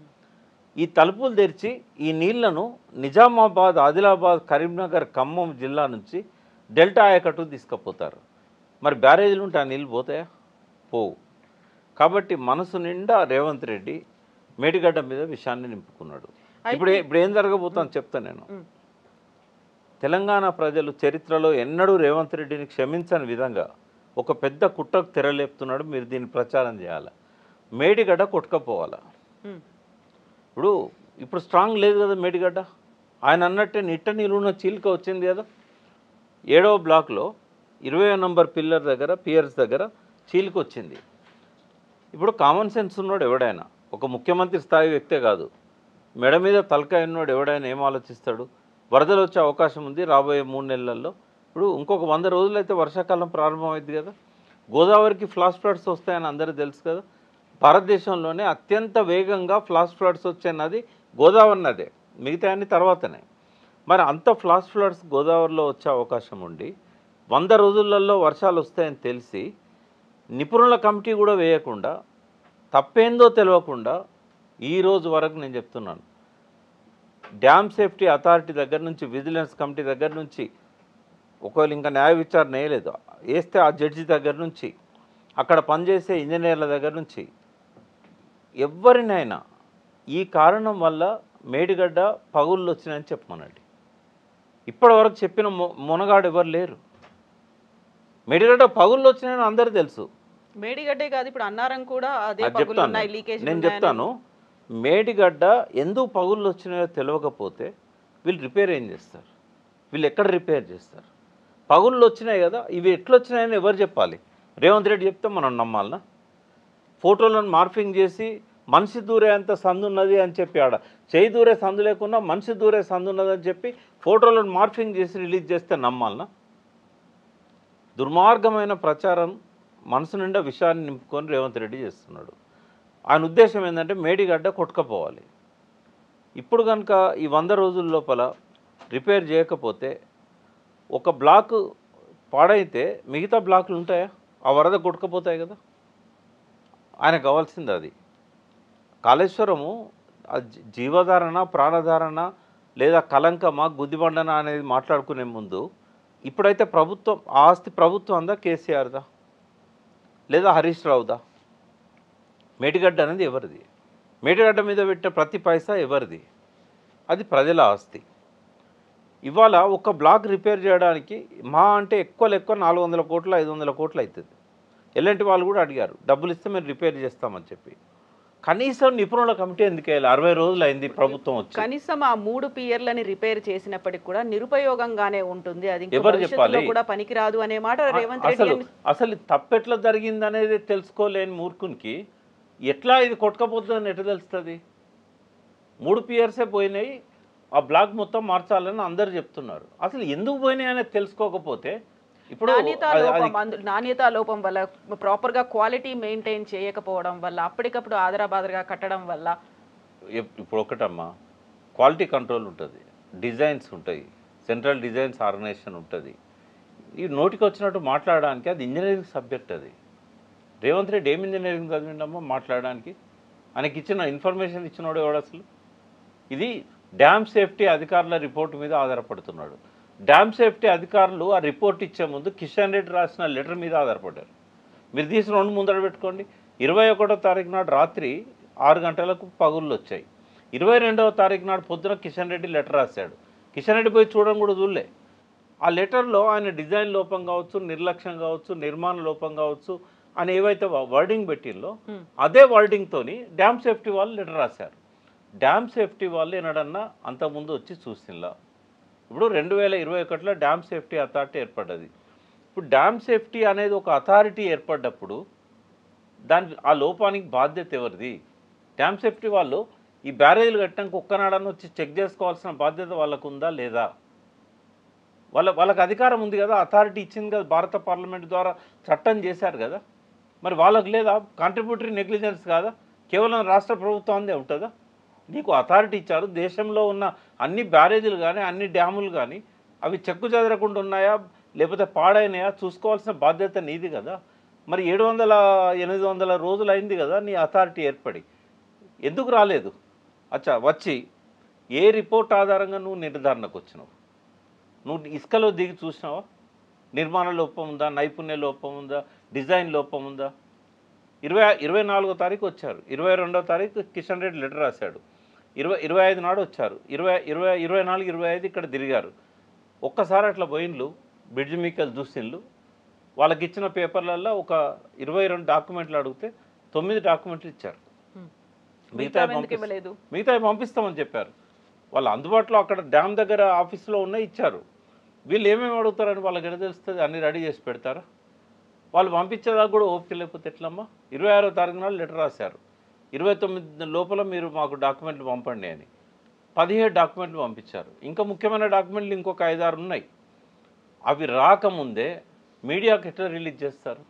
ఈ తలుపులు తెరిచి ఈ నీళ్లను నిజామాబాద్ ఆదిలాబాద్ కరీంనగర్ ఖమ్మం జిల్లా నుంచి డెల్టా ఆయకట్టు తీసుకుపోతారు మరి బ్యారేజీలు ఉంటే ఆ నీళ్ళు పోతాయా పోవు కాబట్టి మనసు నిండా రేవంత్ రెడ్డి మేడిగడ్డ మీద విషయాన్ని నింపుకున్నాడు ఇప్పుడు ఏ- ఇప్పుడు ఏం జరగబోతుందో చెప్తా నేను ఉమ్. తెలంగాణ ప్రజలు చరిత్రలో ఎన్నడూ రేవంత్ రెడ్డిని క్షమించని విధంగా ఒక పెద్ద కుట్రకు తెరలేపుతున్నాడు మీరు దీన్ని ప్రచారం చేయాలి మేడిగడ్డ కొట్టుకపోవాలా ఉమ్. ఇప్పుడు ఇప్పుడు స్ట్రాంగ్ లేదు కదా మేడిగడ్డ ఆయన అన్నట్టే నిట్ట నీళ్ళున్న చీలిక వచ్చింది కదా ఏడవ బ్లాక్లో ఇరవై నంబర్ పిల్లర్ దగ్గర పియర్స్ దగ్గర చీలిక వచ్చింది ఇప్పుడు కామన్ సెన్స్ ఉన్నాడు ఎవడైనా ఒక ముఖ్యమంత్రి స్థాయి వ్యక్తే కాదు మెడ మీద తలకాయ ఉన్నాడు ఎవడైనా ఏం ఆలోచిస్తాడు వరదలు వచ్చే అవకాశం ఉంది రాబోయే మూడు నెలల్లో ఇప్పుడు ఇంకొక వంద రోజులైతే వర్షాకాలం ప్రారంభమైంది కదా గోదావరికి ఫ్లాష్ ఫ్లడ్స్ వస్తాయని అందరూ తెలుసు కదా భారతదేశంలోనే అత్యంత వేగంగా ఫ్లాష్ ఫ్లడ్స్ వచ్చే నది గోదావరి నదే మిగతా అన్ని తర్వాతనే మరి అంత ఫ్లాష్ ఫ్లడ్స్ గోదావరిలో వచ్చే అవకాశం ఉండి వంద రోజులలో వర్షాలు వస్తాయని తెలిసి నిపుణుల కమిటీ కూడా వేయకుండా తప్పేందో తెలియకుండా ఈ రోజు వరకు నేను చెప్తున్నాను డ్యామ్ సేఫ్టీ అథారిటీ దగ్గర నుంచి విజిలెన్స్ కమిటీ దగ్గర నుంచి ఒకవేళ ఇంకా న్యాయ విచారణ వేయలేదు వేస్తే ఆ జడ్జి దగ్గర నుంచి అక్కడ పనిచేసే ఇంజనీర్ల దగ్గర నుంచి ఎవరినైనా ఈ కారణం వల్ల మేడిగడ్డ పగుళ్ళు వచ్చినాయని చెప్పమనండి ఇప్పటివరకు చెప్పిన మొ మునగాడు ఎవరు లేరు మేడిగడ్డ పగుళ్ళు వచ్చినాయని అందరూ తెలుసు మేడిగడ్డే కాదు ఇప్పుడు అన్నారం కూడా అదే అది పగులు చెప్తాను ఉన్నాయి లీకేజ్ నేను చెప్తాను మేడిగడ్డ ఎందుకు పగుళ్ళు వచ్చినాయో తెలియకపోతే వీళ్ళు రిపేర్ ఏం చేస్తారు వీళ్ళు ఎక్కడ రిపేర్ చేస్తారు పగుళ్ళు వచ్చినాయి కదా ఇవి ఎట్లా వచ్చినాయని ఎవరు చెప్పాలి రేవంత్ రెడ్డి చెప్తే మనం నమ్మాలనా ఫోటోలను మార్ఫింగ్ చేసి మనిషి దూరే అంత సందు ఉన్నది అని చెప్పి ఆడ చేయి దూరే సందు లేకుండా మనిషి దూరే సందు ఉన్నది అని చెప్పి ఫోటోలను మార్ఫింగ్ చేసి రిలీజ్ చేస్తే నమ్మాలనా దుర్మార్గమైన ప్రచారం మనసు నిండా విషయాన్ని నింపుకొని రేవంత్ రెడ్డి చేస్తున్నాడు ఆయన ఉద్దేశం ఏంటంటే మేడిగడ్డ కొట్టుకపోవాలి ఇప్పుడు కనుక ఈ వంద రోజుల లోపల రిపేర్ చేయకపోతే ఒక బ్లాక్ పాడైతే మిగతా బ్లాకులు ఉంటాయా ఆ వరద కొట్టుకపోతాయి కదా ఆయన కావాల్సింది అది కాళేశ్వరము ఆ జీ- జీవధారణ ప్రాణధారణ లేదా కలంకమా గుద్దిబండన అనేది మాట్లాడుకునే ముందు ఇప్పుడైతే ప్రభుత్వం ఆ ఆస్తి ప్రభుత్వం అందా కేసీఆర్దా లేదా హరీష్ రావుదా మేటిగడ్డ అనేది ఎవరిది మేటిగడ్డ మీద పెట్టే ప్రతి పైసా ఎవరిది అది ప్రజల ఆస్తి ఇవాళ ఒక బ్లాక్ రిపేర్ చేయడానికి మా అంటే ఎక్కువ ఎక్కువ నాలుగు వందల కోట్లు ఐదు వందల కోట్లు అవుతుంది ఎలాంటి వాళ్ళు కూడా అడిగారు డబ్బులు ఇస్తే మేము రిపేర్ చేస్తామని చెప్పి కనీసం నిపుణుల కమిటీ ఎందుకు వేయాలి అరవై రోజులు అయింది ప్రభుత్వం వచ్చి కనీసం ఆ మూడు పియర్లని రిపేర్ చేసినప్పటికి కూడా నిరుపయోగంగానే ఉంటుంది అది ఇంకా ఎవరు భవిష్యత్తులో చెప్పాలి? కూడా పనికిరాదు అనే మాట రేవంత్ రెడ్డి అసలు అని- అసలు తప్పెట్లా జరిగింది అనేది తెలుసుకోలేని మూర్ఖునికి ఎట్లా ఇది కొట్టుకపోతుందని ఎట్లా తెలుస్తుంది మూడు పియర్సే పోయినాయి ఆ బ్లాక్ మొత్తం మార్చాలని అందరు చెప్తున్నారు అసలు ఎందుకు పోయినాయి అనేది తెలుసుకోకపోతే ఇప్పుడు నాణ్యత అది- అది లోపం అందు- నాణ్యత లోపం వల్ల ప్రాపర్ గా క్వాలిటీ మెయింటైన్ చేయకపోవడం వల్ల అప్పటికప్పుడు ఆదరాబాదరగా కట్టడం వల్ల ఇప్- ఇప్పుడు ఒకటమ్మా క్వాలిటీ కంట్రోల్ ఉంటుంది డిజైన్స్ ఉంటాయి సెంట్రల్ డిజైన్స్ ఆర్గనైజేషన్ ఉంటుంది ఈ నోటికి వచ్చినట్టు మాట్లాడడానికి అది ఇంజనీరింగ్ సబ్జెక్ట్ అది రేవంత్ రెడ్డి ఏం ఇంజనీరింగ్ చదివిండమ్మా మాట్లాడడానికి ఆయనకి ఇచ్చిన ఇన్ఫర్మేషన్ ఇచ్చినోడు ఎవడు అసలు ఇది డ్యామ్ సేఫ్టీ అధికారుల రిపోర్ట్ మీద ఆధారపడుతున్నాడు డ్యామ్ సేఫ్టీ అధికారులు ఆ రిపోర్ట్ ఇచ్చే ముందు కిషన్ రెడ్డి రాసిన లెటర్ మీద ఆధారపడ్డారు మీరు తీసి రెండు ముందర పెట్టుకోండి ఇరవై ఒకటో తారీఖు నాడు రాత్రి ఆరు గంటలకు పగుళ్ళు వచ్చాయి ఇరవై రెండవ తారీఖు నాడు పొద్దున కిషన్ రెడ్డి లెటర్ రాశాడు కిషన్ రెడ్డి పోయి చూడడం కూడా చూడలే ఆ లెటర్లో ఆయన డిజైన్ లోపం కావచ్చు నిర్లక్ష్యం కావచ్చు నిర్మాణ లోపం కావచ్చు అని ఏవైతే వర్డింగ్ పెట్టిందో Hmm. అదే వర్డింగ్తోని డ్యామ్ సేఫ్టీ వాళ్ళు లెటర్ రాశారు డ్యామ్ సేఫ్టీ వాళ్ళు ఏనాడన్నా అంతకుముందు వచ్చి చూసినలా ఇప్పుడు రెండు వేల ఇరవై ఒకటిలో డ్యామ్ సేఫ్టీ అథారిటీ ఏర్పడ్డది ఇప్పుడు డ్యామ్ సేఫ్టీ అనేది ఒక అథారిటీ ఏర్పడ్డప్పుడు దాని ఆ లోపానికి బాధ్యత ఎవరిది డ్యామ్ సేఫ్టీ వాళ్ళు ఈ బ్యారేజీలు కట్టినాక ఒక్కనాడని వచ్చి చెక్ చేసుకోవాల్సిన బాధ్యత వాళ్ళకు ఉందా లేదా వాళ్ళ వాళ్ళకి అధికారం ఉంది కదా అథారిటీ ఇచ్చింది కదా భారత పార్లమెంట్ ద్వారా చట్టం చేశారు కదా మరి వాళ్ళకి లేదా కాంట్రిబ్యూటరీ నెగ్లిజెన్స్ కాదా కేవలం రాష్ట్ర ప్రభుత్వందే ఉంటుందా నీకు అథారిటీ ఇచ్చారు దేశంలో ఉన్న అన్ని బ్యారేజీలు కానీ అన్ని డ్యాములు కానీ అవి చెక్కు చెదరకుండా ఉన్నాయా లేకపోతే పాడైనాయా చూసుకోవాల్సిన బాధ్యత నీది కదా మరి ఏడు వందల ఎనిమిది వందల రోజులు అయింది కదా నీ అథారిటీ ఏర్పడి ఎందుకు రాలేదు అచ్చా వచ్చి ఏ రిపోర్ట్ ఆధారంగా నువ్వు నిర్ధారణకు వచ్చినావు నువ్వు ఇసుకలో దిగి చూసినావా నిర్మాణ లోపం ఉందా నైపుణ్య లోపం ఉందా డిజైన్ లోపం ఉందా ఇరవై ఇరవై నాలుగో తారీఖు వచ్చారు ఇరవై రెండో తారీఖు కిషన్ రెడ్డి లెటర్ రాశాడు ఇరవై ఇరవై ఐదు నాడు వచ్చారు ఇరవై ఇరవై ఇరవై నాలుగు ఇరవై ఐదు ఇక్కడ తిరిగారు ఒక్కసారి అట్లా పోయిన్లు బ్రిడ్జ్ మీకల్ చూసిండ్లు వాళ్ళకి ఇచ్చిన పేపర్లలో ఒక ఇరవై రెండు డాక్యుమెంట్లు అడిగితే తొమ్మిది డాక్యుమెంట్లు ఇచ్చారు Hmm. మిగతా మిగతావి ఎందుకు ఇవ్వలేదు మిగతా పంపిస్తామని చెప్పారు వాళ్ళు అందుబాటులో అక్కడ డ్యామ్ దగ్గర ఆఫీస్లో ఉన్నాయి ఇచ్చారు వీళ్ళు ఏమేమి అడుగుతారని వాళ్ళకి ఎడ తెలుస్తుంది అన్ని రెడీ చేసి పెడతారా వాళ్ళు పంపించేదాకా కూడా ఓపిక లేకపోతే ఎట్లమ్మా ఇరవై ఆరో తారీఖు నాడు లెటర్ రాశారు ఇరవై తొమ్మిది లోపల మీరు మాకు డాక్యుమెంట్లు పంపండి అని పదిహేడు డాక్యుమెంట్లు పంపించారు ఇంకా ముఖ్యమైన డాక్యుమెంట్లు ఇంకొక ఐదారు ఉన్నాయి అవి రాకముందే మీడియాకి ఎట్లా రిలీజ్ చేస్తారు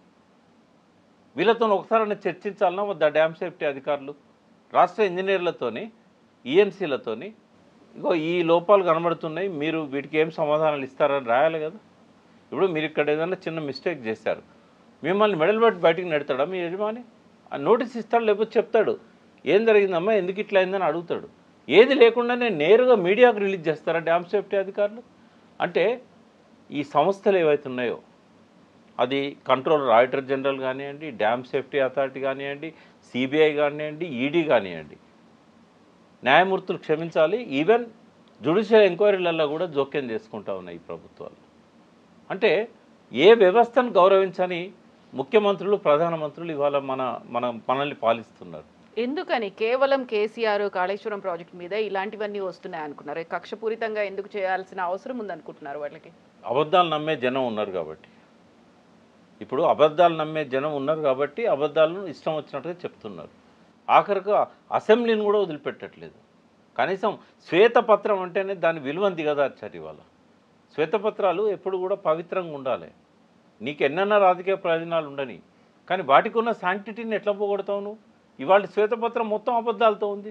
వీళ్ళతో ఒకసారి చర్చించాలన్నా వద్దా డ్యామ్ సేఫ్టీ అధికారులు రాష్ట్ర ఇంజనీర్లతోని ఈఎన్సీలతోని ఇగో ఈ లోపాలు కనబడుతున్నాయి మీరు వీటికి ఏం సమాధానాలు ఇస్తారని రాయాలి కదా ఇప్పుడు మీరు ఇక్కడ ఏదైనా చిన్న మిస్టేక్ చేశారు మిమ్మల్ని మెడల్ పెట్టి బయటికి నెడతాడా మీ యజమాని ఆ నోటీస్ ఇస్తాడు లేకపోతే చెప్తాడు ఏం జరిగిందమ్మా ఎందుకు ఇట్లా అయిందని అడుగుతాడు ఏది లేకుండానే నేరుగా మీడియాకు రిలీజ్ చేస్తారా డ్యామ్ సేఫ్టీ అధికారులు అంటే ఈ సంస్థలు ఏవైతే ఉన్నాయో అది కంట్రోలర్ ఆడిటర్ జనరల్ కానివ్వండి డ్యామ్ సేఫ్టీ అథారిటీ కానివ్వండి సిబిఐ కానివ్వండి ఈడీ కానివ్వండి న్యాయమూర్తులు క్షమించాలి ఈవెన్ జ్యుడిషియల్ ఎంక్వైరీలలో కూడా జోక్యం చేసుకుంటా ఉన్నాయి ఈ ప్రభుత్వాలు అంటే ఏ వ్యవస్థను గౌరవించని ముఖ్యమంత్రులు ప్రధానమంత్రులు ఇవాళ మన మన మనల్ని పాలిస్తున్నారు ఎందుకని కేవలం కేసీఆర్ కాళేశ్వరం ప్రాజెక్ట్ మీద ఇలాంటివన్నీ వస్తున్నాయి అనుకున్నారు కక్షపూరితంగా ఎందుకు చేయాల్సిన అవసరం ఉందనుకుంటున్నారు వాళ్ళకి అబద్ధాలు నమ్మే జనం ఉన్నారు కాబట్టి ఇప్పుడు అబద్ధాలు నమ్మే జనం ఉన్నారు కాబట్టి అబద్ధాలను ఇష్టం వచ్చినట్టుగా చెప్తున్నారు ఆఖరికి అసెంబ్లీని కూడా వదిలిపెట్టట్లేదు కనీసం శ్వేతపత్రం అంటేనే దాని విలువను దిగదార్చారు ఇవాళ శ్వేతపత్రాలు ఎప్పుడు కూడా పవిత్రంగా ఉండాలి నీకు ఎన్నన్నా రాజకీయ ప్రయోజనాలు ఉండని కానీ వాటికి ఉన్న శాంక్టిటీని ఎట్లా పోగొడతావు నువ్వు ఇవాళ శ్వేతపత్రం మొత్తం అబద్ధాలతో ఉంది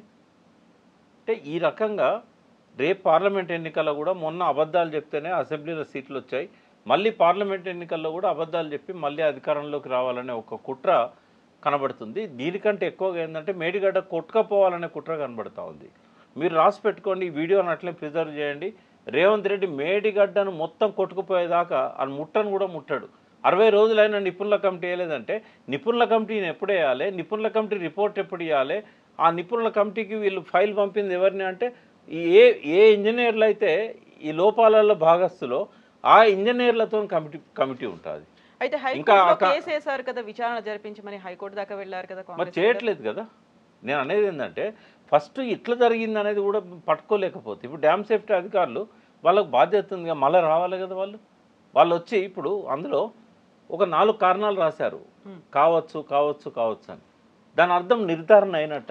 అంటే ఈ రకంగా రేపు పార్లమెంట్ ఎన్నికల్లో కూడా మొన్న అబద్ధాలు చెప్తేనే అసెంబ్లీలో సీట్లు వచ్చాయి మళ్ళీ పార్లమెంట్ ఎన్నికల్లో కూడా అబద్ధాలు చెప్పి మళ్ళీ అధికారంలోకి రావాలనే ఒక కుట్ర కనబడుతుంది దీనికంటే ఎక్కువగా ఏంటంటే మేడిగడ్డ కొట్టుకపోవాలనే కుట్ర కనబడుతూ ఉంది మీరు రాసి పెట్టుకోండి ఈ వీడియోని అట్లే ప్రిజర్వ్ చేయండి రేవంత్ రెడ్డి మేడిగడ్డను మొత్తం కొట్టుకుపోయేదాకా అది ముట్టను కూడా ముట్టాడు అరవై రోజులైనా నిపుణుల కమిటీ వేయలేదంటే నిపుణుల కమిటీని ఎప్పుడు వేయాలి నిపుణుల కమిటీ రిపోర్ట్ ఎప్పుడు ఇవ్వాలి ఆ నిపుణుల కమిటీకి వీళ్ళు ఫైల్ పంపింది ఎవరిని అంటే ఈ ఏ ఏ ఇంజనీర్లు అయితే ఈ లోపాలలో భాగస్తులో ఆ ఇంజనీర్లతో కమిటీ కమిటీ ఉంటుంది అయితే ఇంకా హైకోర్టులో ఒక- కేసు వేశారు కదా విచారణ జరిపించమని హైకోర్టు దాకా వెళ్ళారు కదా మరి కాంగ్రెస్ లీడర్. చేయట్లేదు కదా నేను అనేది ఏంటంటే ఫస్ట్ ఇట్లా జరిగింది అనేది కూడా పట్టుకోలేకపోతే ఇప్పుడు డ్యామ్ సేఫ్టీ అధికారులు వాళ్ళకి బాధ్యత ఉంది కదా మళ్ళీ రావాలి కదా వాళ్ళు వాళ్ళు వచ్చి ఇప్పుడు అందులో ఒక నాలుగు కారణాలు రాశారు Hmm. కావచ్చు కావచ్చు కావచ్చు అని దాని అర్థం నిర్ధారణ అయినట్ట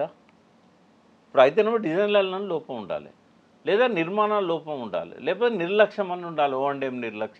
ఇప్పుడు అయితేనేమో డిజైన్లలో లోపం ఉండాలి లేదా నిర్మాణాల లోపం ఉండాలి లేకపోతే నిర్లక్ష్యం అని ఉండాలి ఓ అండ్ ఏం నిర్లక్ష్యం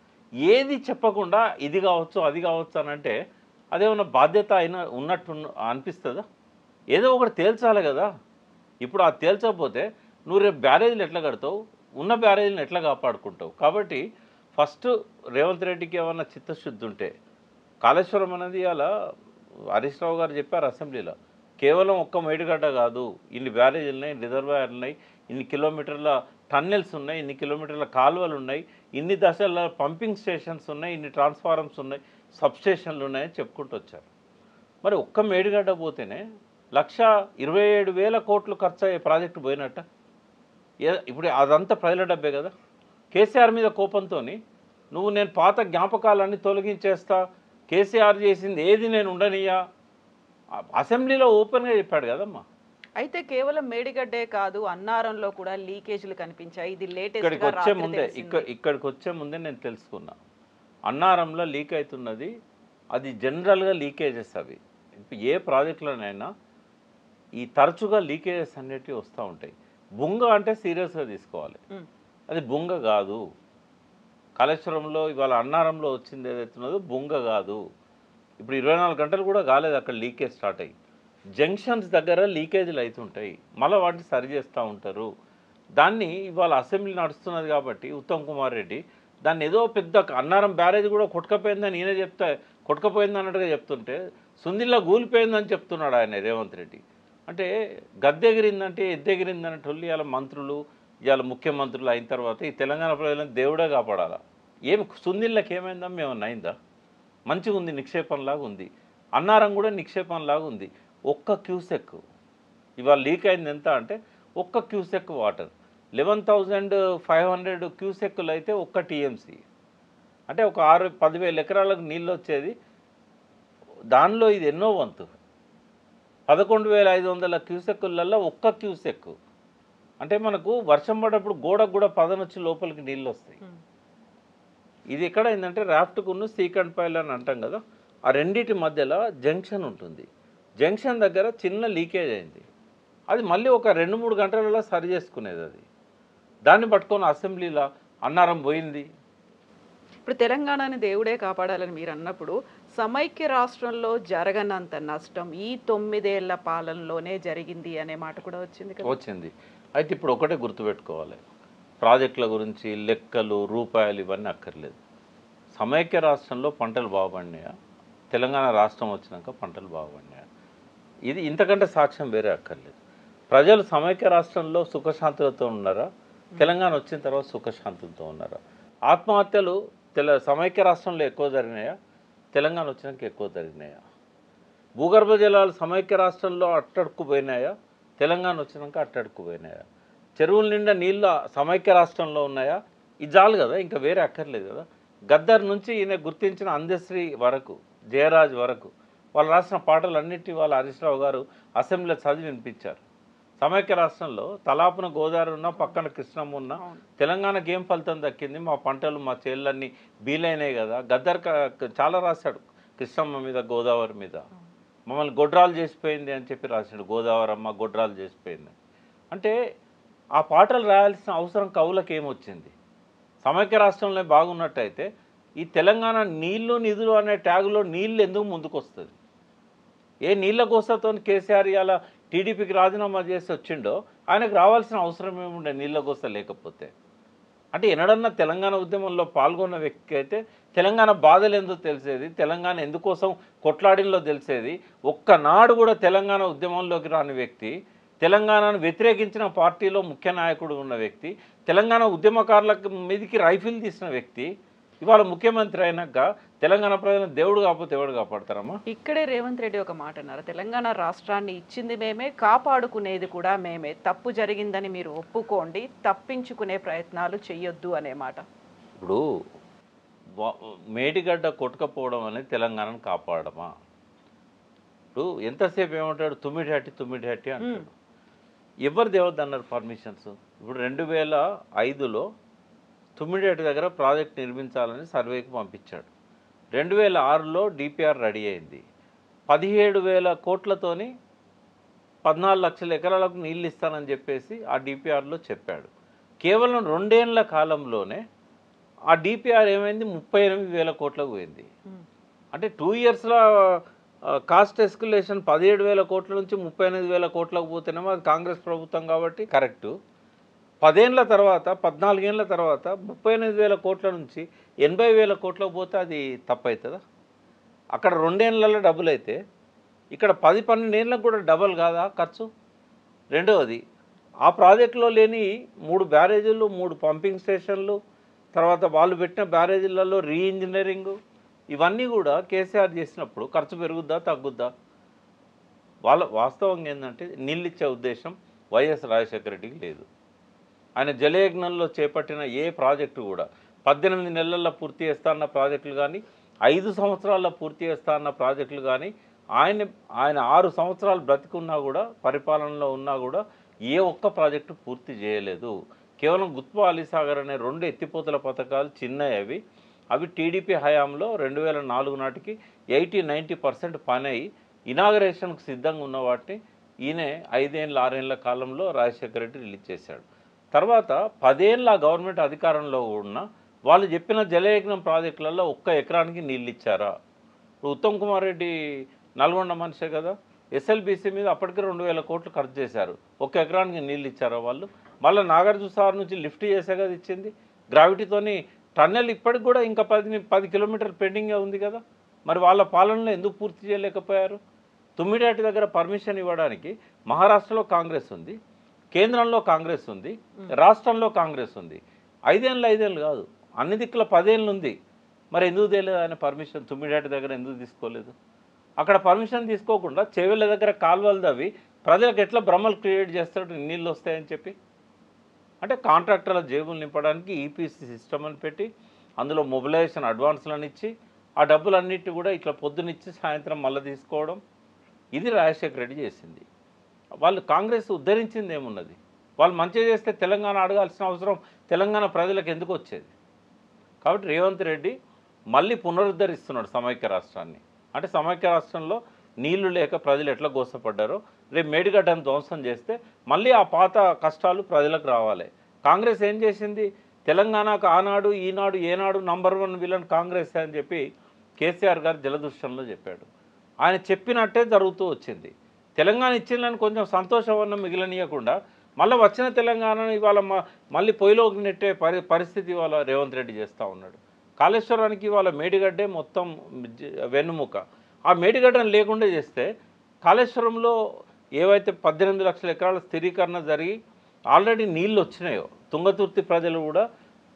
ఏది చెప్పకుండా ఇది కావచ్చు అది కావచ్చు అని అంటే అదేమన్నా బాధ్యత అయినా ఉన్నట్టు ఉన్న- అనిపిస్తుందా ఏదో ఒకటి తేల్చాలి కదా ఇప్పుడు ఆ తేల్చకపోతే నువ్వు రేపు బ్యారేజీలు ఎట్లా కడతావు ఉన్న బ్యారేజీలను ఎట్లా కాపాడుకుంటావు కాబట్టి ఫస్ట్ రేవంత్ రెడ్డికి ఏమన్నా చిత్తశుద్ధి ఉంటే కాళేశ్వరం అనేది అలా హరీష్ రావు గారు చెప్పారు అసెంబ్లీలో కేవలం ఒక్క మేడిగడ్డ కాదు ఇన్ని బ్యారేజీలు ఉన్నాయి రిజర్వాయర్లు ఉన్నాయి ఇన్ని కిలోమీటర్ల టన్నెల్స్ ఉన్నాయి ఇన్ని కిలోమీటర్ల కాలువలు ఉన్నాయి ఇన్ని దశల పంపింగ్ స్టేషన్స్ ఉన్నాయి ఇన్ని ట్రాన్స్ఫార్మర్స్ ఉన్నాయి సబ్స్టేషన్లు ఉన్నాయని చెప్పుకుంటూ వచ్చారు మరి ఒక్క మేడిగడ్డ పోతేనే లక్ష ఇరవై ఏడు వేల కోట్లు ఖర్చు అయ్యే ప్రాజెక్టు పోయినట్ట ఏ- ఇప్పుడు అదంతా ప్రజల డబ్బే కదా కేసీఆర్ మీద కోపంతో నువ్వు నేను పాత జ్ఞాపకాలన్నీ తొలగించేస్తా కేసీఆర్ చేసింది ఏది నేను ఉండనియా ఆ- అసెంబ్లీలో ఓపెన్గా చెప్పాడు కదమ్మా అయితే కేవలం మేడిగడ్డే కాదు అన్నారంలో కూడా లీకేజీలు కనిపించాయి ఇది లేటెస్ట్ ఇక్కడికి వచ్చే ముందే ఇక్కడ ఇక్కడికి వచ్చే ముందే నేను తెలుసుకున్నా అన్నారంలో లీక్ అవుతున్నది అది జనరల్గా లీకేజెస్ అవి ఇప్పుడు ఏ ప్రాజెక్టులోనైనా ఈ తరచుగా లీకేజెస్ అనేటివి వస్తూ ఉంటాయి బుంగ అంటే సీరియస్గా తీసుకోవాలి అది బుంగ కాదు కాళేశ్వరంలో ఇవాళ అన్నారంలో వచ్చింది ఏదైతే ఉన్నదో బుంగ కాదు ఇప్పుడు ఇరవై నాలుగు గంటలు కూడా కాలేదు అక్కడ లీకేజ్ స్టార్ట్ అయ్యి జంక్షన్స్ దగ్గర లీకేజీలు అవుతుంటాయి మళ్ళీ వాటిని సరి చేస్తూ ఉంటారు దాన్ని ఇవాళ అసెంబ్లీ నడుస్తున్నది కాబట్టి ఉత్తమ్ కుమార్ రెడ్డి దాన్ని ఏదో పెద్ద అన్నారం బ్యారేజ్ కూడా కొట్టుకపోయిందని ఈయన చెప్తే కొట్టుకపోయింది అన్నట్టుగా చెప్తుంటే సుందిల్లా గూలిపోయిందని చెప్తున్నాడు ఆయన రేవంత్ రెడ్డి అంటే గద్దెగిరిందంటే ఎద్దెగిరింది అనేటోళ్ళు ఇవాళ మంత్రులు ఇవాళ ముఖ్యమంత్రులు అయిన తర్వాత ఈ తెలంగాణ ప్రజలను దేవుడే కాపాడాలా ఏం సుందిళ్ళకి ఏమైందా ఏమన్నా అయిందా మంచిగా ఉంది నిక్షేపంలాగా ఉంది అన్నారం కూడా నిక్షేపంలాగా ఉంది ఒక్క క్యూసెక్ ఇవాళ లీక్ అయింది ఎంత అంటే ఒక్క cusec water eleven thousand five hundred క్యూసెక్కులు అయితే ఒక్క టీఎంసీ అంటే ఒక ఆరు పదివేల ఎకరాలకు నీళ్ళు వచ్చేది దానిలో ఇది ఎన్నో వంతు పదకొండు వేల ఐదు వందల క్యూసెక్కులలో ఒక్క క్యూసెక్ అంటే మనకు వర్షం పడ్డప్పుడు గోడకు కూడా పదనొచ్చి లోపలికి నీళ్ళు వస్తాయి ఇది ఎక్కడ అయిందంటే రాఫ్ట్కును సీకండ్ పైల్ అని అంటాం కదా ఆ రెండింటి మధ్యలో జంక్షన్ ఉంటుంది జంక్షన్ దగ్గర చిన్న లీకేజ్ అయింది అది మళ్ళీ ఒక రెండు మూడు గంటలలో సరి చేసుకునేది అది దాన్ని పట్టుకొని అసెంబ్లీలో అన్నారం పోయింది ఇప్పుడు తెలంగాణని దేవుడే కాపాడాలని మీరు అన్నప్పుడు సమైక్య రాష్ట్రంలో జరగనంత నష్టం ఈ తొమ్మిదేళ్ల పాలనలోనే జరిగింది అనే మాట కూడా వచ్చింది కదా వచ్చింది అయితే ఇప్పుడు ఒకటే గుర్తుపెట్టుకోవాలి ప్రాజెక్టుల గురించి లెక్కలు రూపాయలు ఇవన్నీ అక్కర్లేదు సమైక్య రాష్ట్రంలో పంటలు బాగుపడినాయా తెలంగాణ రాష్ట్రం వచ్చినాక పంటలు బాగుపడినాయా ఇది ఇంతకంటే సాక్ష్యం వేరే అక్కర్లేదు ప్రజలు సమైక్య రాష్ట్రంలో సుఖశాంతులతో ఉన్నారా తెలంగాణ వచ్చిన తర్వాత సుఖశాంతులతో ఉన్నారా ఆత్మహత్యలు తెల సమైక్య రాష్ట్రంలో ఎక్కువ జరిగినాయా తెలంగాణ వచ్చినాక ఎక్కువ జరిగినాయా భూగర్భ జలాలు సమైక్య రాష్ట్రంలో అట్టడుక్కుపోయినాయా తెలంగాణ వచ్చినాక అట్టడుక్కుపోయినాయా చెరువుల నిండా నీళ్ళు సమైక్య రాష్ట్రంలో ఉన్నాయా ఇది చాలు కదా ఇంకా వేరే అక్కర్లేదు కదా గద్దర్ నుంచి ఈయన గుర్తించిన అందశ్రీ వరకు జయరాజ్ వరకు వాళ్ళు రాసిన పాటలు అన్నిటి వాళ్ళ హరీష్ రావు గారు అసెంబ్లీలో చదివి వినిపించారు సమైక్య రాష్ట్రంలో తలాపున గోదావరి ఉన్న పక్కన కృష్ణమ్మ ఉన్న అవును. తెలంగాణకి ఏం ఫలితం దక్కింది మా పంటలు మా చేళ్ళన్నీ బీలైనాయి కదా గద్దర్ క- చాలా రాశాడు కృష్ణమ్మ మీద గోదావరి మీద మమ్మల్ని గొడ్రాలు చేసిపోయింది అని చెప్పి రాశాడు గోదావరి అమ్మ గొడ్రాలు చేసిపోయింది అంటే ఆ పాటలు రాయాల్సిన అవసరం కవులకు ఏమొచ్చింది సమైక్య రాష్ట్రంలో బాగున్నట్టయితే ఈ తెలంగాణ నీళ్లు నిధులు అనే ట్యాగులో నీళ్ళు ఎందుకు ముందుకు వస్తుంది ఏ నీళ్ళ గోసతో కేసీఆర్ ఇవాళ టీడీపీకి రాజీనామా చేసి వచ్చిండో ఆయనకు రావాల్సిన అవసరం ఏముండే నీళ్ళ గోస లేకపోతే అంటే ఎన్నడన్నా తెలంగాణ ఉద్యమంలో పాల్గొన్న వ్యక్తి అయితే తెలంగాణ బాధలు ఎందుకు తెలిసేది తెలంగాణ ఎందుకోసం కొట్లాడిలో తెలిసేది ఒక్కనాడు కూడా తెలంగాణ ఉద్యమంలోకి రాని వ్యక్తి తెలంగాణను వ్యతిరేకించిన పార్టీలో ముఖ్య నాయకుడు ఉన్న వ్యక్తి తెలంగాణ ఉద్యమకారుల మీదికి రైఫిల్ తీసిన వ్యక్తి ఇవాళ ముఖ్యమంత్రి అయినాక తెలంగాణ ప్రజలను దేవుడు కాకపోతే ఎవడు కాపాడతారమ్మా ఇక్కడే రేవంత్ రెడ్డి ఒక మాట అన్నారు తెలంగాణ రాష్ట్రాన్ని ఇచ్చింది మేమే కాపాడుకునేది కూడా మేమే తప్పు జరిగిందని మీరు ఒప్పుకోండి తప్పించుకునే ప్రయత్నాలు చెయ్యొద్దు అనే మాట ఇప్పుడు వా- మేడిగడ్డ కొట్టుకపోవడం అనేది తెలంగాణను కాపాడమా ఇప్పుడు ఎంతసేపు ఏమంటాడు తుమ్మిడి తుమ్మిడి హట్టి అంటాడు ఎవరు దేవద్దు అన్నారు పర్మిషన్స్ ఇప్పుడు రెండు వేల ఐదులో తుమ్మిడిహట్టి దగ్గర ప్రాజెక్ట్ నిర్మించాలని సర్వేకి పంపించాడు రెండు వేల ఆరులో డిపిఆర్ రెడీ అయింది పదిహేడు వేల కోట్లతోని పద్నాలుగు లక్షల ఎకరాలకు నీళ్ళు ఇస్తానని చెప్పేసి ఆ డిపిఆర్లో చెప్పాడు కేవలం రెండేళ్ల కాలంలోనే ఆ డిపిఆర్ ఏమైంది ముప్పై ఎనిమిది వేల కోట్లకు పోయింది అంటే టూ ఇయర్స్లో కాస్ట్ ఎస్కులేషన్ పదిహేడు వేల కోట్ల నుంచి ముప్పై ఎనిమిది వేల కోట్లకు పోతేనేమో అది కాంగ్రెస్ ప్రభుత్వం కాబట్టి కరెక్టు పదేళ్ల తర్వాత పద్నాలుగేళ్ల తర్వాత ముప్పై ఎనిమిది వేల కోట్ల నుంచి ఎనభై వేల కోట్లకు పోతే అది తప్పవుతుందా అక్కడ రెండేళ్లలో డబుల్ అయితే ఇక్కడ పది పన్నెండేళ్ళకు కూడా డబల్ కాదా ఖర్చు రెండవది ఆ ప్రాజెక్టులో లేని మూడు బ్యారేజీలు మూడు పంపింగ్ స్టేషన్లు తర్వాత వాళ్ళు పెట్టిన బ్యారేజీలలో రీ ఇంజనీరింగ్ ఇవన్నీ కూడా కేసీఆర్ చేసినప్పుడు ఖర్చు పెరుగుద్దా తగ్గుద్దా వాళ్ళ వాస్తవంగా ఏంటంటే నీళ్ళు ఇచ్చే ఉద్దేశం వైఎస్ రాజశేఖర రెడ్డికి లేదు ఆయన జలయజ్ఞంలో చేపట్టిన ఏ ప్రాజెక్టు కూడా పద్దెనిమిది నెలల్లో పూర్తి చేస్తా అన్న ప్రాజెక్టులు కానీ ఐదు సంవత్సరాల్లో పూర్తి చేస్తా అన్న ప్రాజెక్టులు కానీ ఆయన ఆయన ఆరు సంవత్సరాలు బ్రతికున్నా కూడా పరిపాలనలో ఉన్నా కూడా ఏ ఒక్క ప్రాజెక్టు పూర్తి చేయలేదు కేవలం గుత్ప అలీసాగర్ అనే రెండు ఎత్తిపోతల పథకాలు చిన్నవి అవి అవి టీడీపీ హయాంలో రెండు వేల నాలుగు నాటికి ఎయిటీ నైంటీ పర్సెంట్ పని అయ్యి ఇనాగరేషన్కు సిద్ధంగా ఉన్న వాటిని ఈయన ఐదేళ్ళ ఆరేళ్ల కాలంలో రాజశేఖర రెడ్డి రిలీజ్ చేశాడు తర్వాత పదేళ్ళ గవర్నమెంట్ అధికారంలో ఉన్న వాళ్ళు చెప్పిన జలయజ్ఞం ప్రాజెక్టులలో ఒక్క ఎకరానికి నీళ్ళు ఇచ్చారా ఇప్పుడు ఉత్తమ్ కుమార్ రెడ్డి నల్గొండ మనిషే కదా ఎస్ఎల్బీసీ మీద అప్పటికే రెండు వేల కోట్లు ఖర్చు చేశారు ఒక్క ఎకరానికి నీళ్ళు ఇచ్చారా వాళ్ళు మళ్ళీ నాగార్జున సార్ నుంచి లిఫ్ట్ చేసే కదా ఇచ్చింది గ్రావిటీతోని టన్నెల్ ఇప్పటికి కూడా ఇంకా పది పది కిలోమీటర్లు పెండింగే ఉంది కదా మరి వాళ్ళ పాలనలో ఎందుకు పూర్తి చేయలేకపోయారు తుమ్మిడాటి దగ్గర పర్మిషన్ ఇవ్వడానికి మహారాష్ట్రలో కాంగ్రెస్ ఉంది కేంద్రంలో కాంగ్రెస్ ఉంది రాష్ట్రంలో కాంగ్రెస్ ఉంది ఐదేళ్ళు ఐదేళ్ళు కాదు అన్ని దిక్కుల పదేళ్ళు ఉంది మరి ఎందుకు తెలియదు ఆయన పర్మిషన్ తుమ్మిడాటి దగ్గర ఎందుకు తీసుకోలేదు అక్కడ పర్మిషన్ తీసుకోకుండా చెవిళ్ళ దగ్గర కాలువలు తవ్వి ప్రజలకు ఎట్లా భ్రమలు క్రియేట్ చేస్తాడు నీళ్ళు వస్తాయని చెప్పి అంటే కాంట్రాక్టర్ల జేబులు నింపడానికి ఈపీసీ సిస్టమ్ అని పెట్టి అందులో మొబిలైజేషన్ అడ్వాన్స్లను ఇచ్చి ఆ డబ్బులన్నిటి కూడా ఇట్లా పొద్దునిచ్చి సాయంత్రం మళ్ళీ తీసుకోవడం ఇది రాజశేఖర రెడ్డి చేసింది వాళ్ళు కాంగ్రెస్ ఉద్ధరించింది ఏమున్నది వాళ్ళు మంచిగా చేస్తే తెలంగాణ అడగాల్సిన అవసరం తెలంగాణ ప్రజలకు ఎందుకు వచ్చేది కాబట్టి రేవంత్ రెడ్డి మళ్ళీ పునరుద్ధరిస్తున్నాడు సమైక్య రాష్ట్రాన్ని అంటే సమైక్య రాష్ట్రంలో నీళ్లు లేక ప్రజలు ఎట్లా గోసపడ్డారో రేపు మేడిగడ్డను ధ్వంసం చేస్తే మళ్ళీ ఆ పాత కష్టాలు ప్రజలకు రావాలి కాంగ్రెస్ ఏం చేసింది తెలంగాణకు ఆనాడు ఈనాడు ఏనాడు నంబర్ వన్ విలన్ కాంగ్రెస్ అని చెప్పి కేసీఆర్ గారు జలదృశ్యంలో చెప్పాడు ఆయన చెప్పినట్టే జరుగుతూ వచ్చింది తెలంగాణ ఇచ్చిందని కొంచెం సంతోషవన్న మిగిలనీయకుండా మళ్ళీ వచ్చిన తెలంగాణను ఇవాళ మ- మళ్ళీ పొయ్యిలోకి నెట్టే పరి పరిస్థితి ఇవాళ రేవంత్ రెడ్డి చేస్తూ ఉన్నాడు కాళేశ్వరానికి ఇవాళ మేడిగడ్డే మొత్తం జ- వెన్నుముక ఆ మేడిగడ్డను లేకుండా చేస్తే కాళేశ్వరంలో ఏవైతే పద్దెనిమిది లక్షల ఎకరాల స్థిరీకరణ జరిగి ఆల్రెడీ నీళ్ళు వచ్చినాయో తుంగతుర్తి ప్రజలు కూడా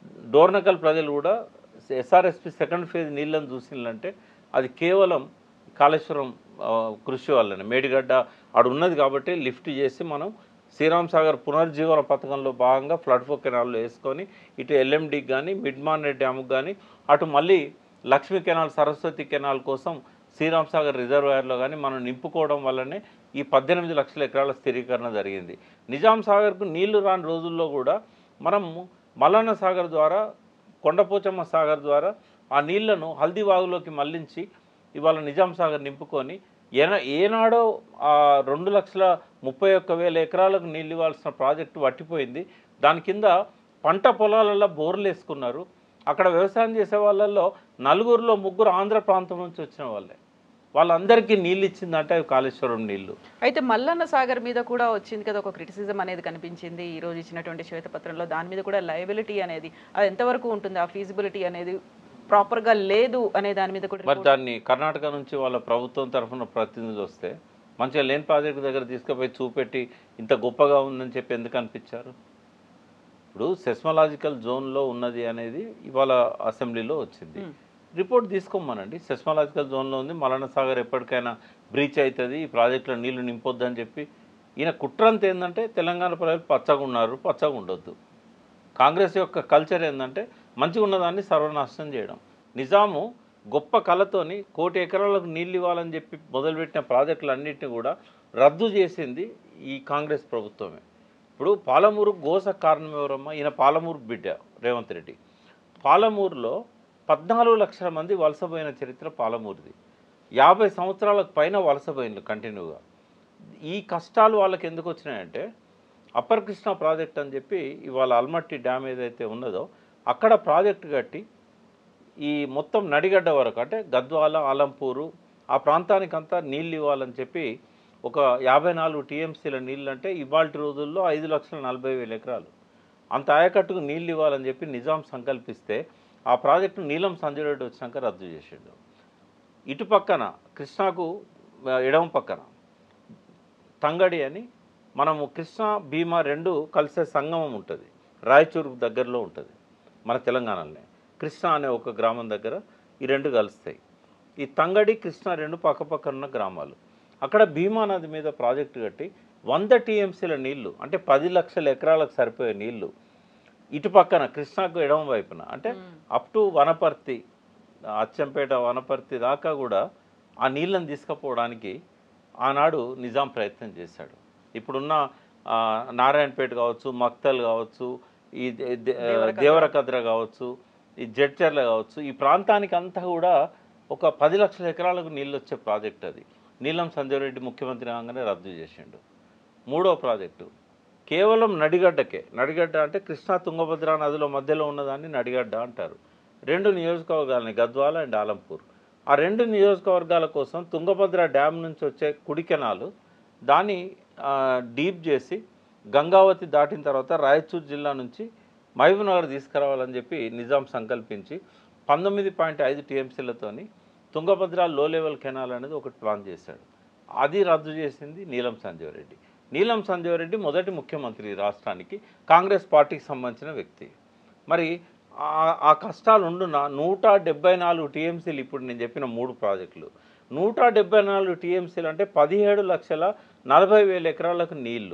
డోర్నకల్ ప్రజలు కూడా ఎస్ఆర్ఎస్పి సెకండ్ ఫేజ్ నీళ్ళని చూసిందంటే అది కేవలం కాళేశ్వరం ఆ, కృషి వల్లనే మేడిగడ్డ ఆడ ఉన్నది కాబట్టి లిఫ్ట్ చేసి మనం శ్రీరామ్ సాగర్ పునర్జీవన పథకంలో భాగంగా ఫ్లడ్ ఫో కెనాల్లో వేసుకొని ఇటు ఎల్ఎండికి కానీ మిడ్ మానేర్ డ్యామ్కి కానీ అటు మళ్ళీ లక్ష్మీ కెనాల్ సరస్వతి కెనాల్ కోసం శ్రీరామ్ సాగర్ రిజర్వాయర్లో కానీ మనం నింపుకోవడం వల్లనే ఈ పద్దెనిమిది లక్షల ఎకరాల స్థిరీకరణ జరిగింది నిజాం సాగర్కు నీళ్లు రాని రోజుల్లో కూడా మనం మల్లన్న సాగర్ ద్వారా కొండపోచమ్మ సాగర్ ద్వారా ఆ నీళ్లను హల్దీవాగులోకి మళ్లించి ఇవాళ నిజాం సాగర్ నింపుకొని ఏనా ఏనాడో ఆ రెండు లక్షల ముప్పై ఒక్క వేల ఎకరాలకు నీళ్ళు ఇవ్వాల్సిన ప్రాజెక్టు వట్టిపోయింది దాని కింద పంట పొలాలలో బోర్లు వేసుకున్నారు అక్కడ వ్యవసాయం చేసే వాళ్ళల్లో నలుగురిలో ముగ్గురు ఆంధ్ర ప్రాంతం నుంచి వచ్చిన వాళ్ళే వాళ్ళందరికీ నీళ్ళు ఇచ్చిందంటే అవి కాళేశ్వరం నీళ్లు అయితే మల్లన్న సాగర్ మీద కూడా వచ్చింది కదా ఒక క్రిటిసిజం అనేది కనిపించింది ఈ రోజు ఇచ్చినటువంటి శ్వేతపత్రంలో దాని మీద కూడా లయబిలిటీ అనేది అది ఎంతవరకు ఉంటుంది ఆ ఫీజిబిలిటీ అనేది ప్రాపర్ గా లేదు అనే దాని మీద కూడా మరి దాన్ని కర్ణాటక నుంచి వాళ్ళ ప్రభుత్వం తరఫున ప్రతినిధులు వస్తే మంచిగా లేని ప్రాజెక్టు దగ్గర తీసుకుపోయి చూపెట్టి ఇంత గొప్పగా ఉందని చెప్పి ఎందుకు అనిపించారు ఇప్పుడు సెస్మలాజికల్ జోన్లో ఉన్నది అనేది ఇవాళ అసెంబ్లీలో వచ్చింది Hmm. రిపోర్ట్ తీసుకోమనండి సెస్మలాజికల్ జోన్లో ఉంది మలన సాగర్ ఎప్పటికైనా బ్రీచ్ అవుతుంది ఈ ప్రాజెక్టులో నీళ్లు నింపొద్దని చెప్పి ఈయన కుట్రంత ఏంటంటే తెలంగాణ ప్రజలు పచ్చగా ఉన్నారు పచ్చగా ఉండొద్దు కాంగ్రెస్ యొక్క కల్చర్ ఏంటంటే మంచిగా ఉన్నదాన్ని సర్వనాశనం చేయడం నిజాము గొప్ప కళతోని కోటి ఎకరాలకు నీళ్ళు ఇవ్వాలని చెప్పి మొదలుపెట్టిన ప్రాజెక్టులన్నింటినీ కూడా రద్దు చేసింది ఈ కాంగ్రెస్ ప్రభుత్వమే ఇప్పుడు పాలమూరు గోస కారణం ఎవరమ్మా ఈయన పాలమూరు బిడ్డ రేవంత్ రెడ్డి పాలమూరులో పద్నాలుగు లక్షల మంది వలసపోయిన చరిత్ర పాలమూరుది యాభై సంవత్సరాలకు పైన వలసపోయింది కంటిన్యూగా ఈ కష్టాలు వాళ్ళకి ఎందుకు వచ్చినాయంటే అప్పర్ కృష్ణ ప్రాజెక్ట్ అని చెప్పి ఇవాళ అల్మట్టి డ్యామ్ ఏదైతే ఉన్నదో అక్కడ ప్రాజెక్ట్ కట్టి ఈ మొత్తం నడిగడ్డ వరకు అంటే గద్వాల ఆలంపూరు ఆ ప్రాంతానికంతా నీళ్ళు ఇవ్వాలని చెప్పి ఒక యాభై నాలుగు టీఎంసీల నీళ్ళు అంటే ఇవాళ రోజుల్లో ఐదు లక్షల నలభై వేల ఎకరాలు అంత ఆయకట్టుకు నీళ్ళు ఇవ్వాలని చెప్పి నిజాం సంకల్పిస్తే ఆ ప్రాజెక్టు నీలం సంజయ్ రెడ్డి వచ్చినాక రద్దు చేసిండు ఇటు పక్కన కృష్ణాకు ఆ, ఎడమ పక్కన తంగడి అని మనము కృష్ణ భీమా రెండు కలిసే సంగమం ఉంటుంది రాయచూరు దగ్గరలో ఉంటుంది మన తెలంగాణలోనే కృష్ణ అనే ఒక గ్రామం దగ్గర ఈ రెండు కలుస్తాయి ఈ తంగడి కృష్ణ రెండు పక్కపక్కన ఉన్న గ్రామాలు అక్కడ భీమా నది మీద ప్రాజెక్టు కట్టి వంద టీఎంసీల నీళ్లు అంటే పది లక్షల ఎకరాలకు సరిపోయే నీళ్లు ఇటు పక్కన కృష్ణాకు ఎడమ వైపున అంటే అప్ టు వనపర్తి అచ్చంపేట వనపర్తి దాకా కూడా ఆ నీళ్ళని తీసుకుపోవడానికి ఆనాడు నిజాం ప్రయత్నం చేశాడు ఇప్పుడున్న ఆ, నారాయణపేట కావచ్చు మక్తల్ కావచ్చు ఈ దే- దే- దేవరకద్ర. దేవరకద్ర కావచ్చు ఈ జడ్చర్ల కావచ్చు ఈ ప్రాంతానికి అంతా కూడా ఒక పది లక్షల ఎకరాలకు నీళ్ళు వచ్చే ప్రాజెక్ట్ అది నీలం సంజయ్ రెడ్డి ముఖ్యమంత్రి కాగానే రద్దు చేసిండు మూడో ప్రాజెక్టు కేవలం నడిగడ్డకే నడిగడ్డ అంటే కృష్ణా తుంగభద్ర నదిలో మధ్యలో ఉన్నదాన్ని నడిగడ్డ అంటారు రెండు నియోజకవర్గాలని గద్వాల అండ్ ఆలంపూర్ ఆ రెండు నియోజకవర్గాల కోసం తుంగభద్ర డ్యామ్ నుంచి వచ్చే కుడి కెనాలు దాన్ని ఆ, డీప్ చేసి గంగావతి దాటిన తర్వాత రాయచూర్ జిల్లా నుంచి మహబూబ్నగర్ తీసుకురావాలని చెప్పి నిజాం సంకల్పించి పంతొమ్మిది పాయింట్ ఐదు టీఎంసీలతోని తుంగభద్ర లో లెవెల్ కెనాల్ అనేది ఒకటి ప్లాన్ చేశాడు అది రద్దు చేసింది నీలం సంజీవ్ రెడ్డి నీలం సంజీవ్ రెడ్డి మొదటి ముఖ్యమంత్రి ఈ రాష్ట్రానికి కాంగ్రెస్ పార్టీకి సంబంధించిన వ్యక్తి మరి ఆ- ఆ కష్టాలు ఉండున నూట డెబ్బై నాలుగు టీఎంసీలు ఇప్పుడు నేను చెప్పిన మూడు ప్రాజెక్టులు నూట డెబ్బై నాలుగు టీఎంసీలు అంటే పదిహేడు లక్షల నలభై వేల ఎకరాలకు నీళ్లు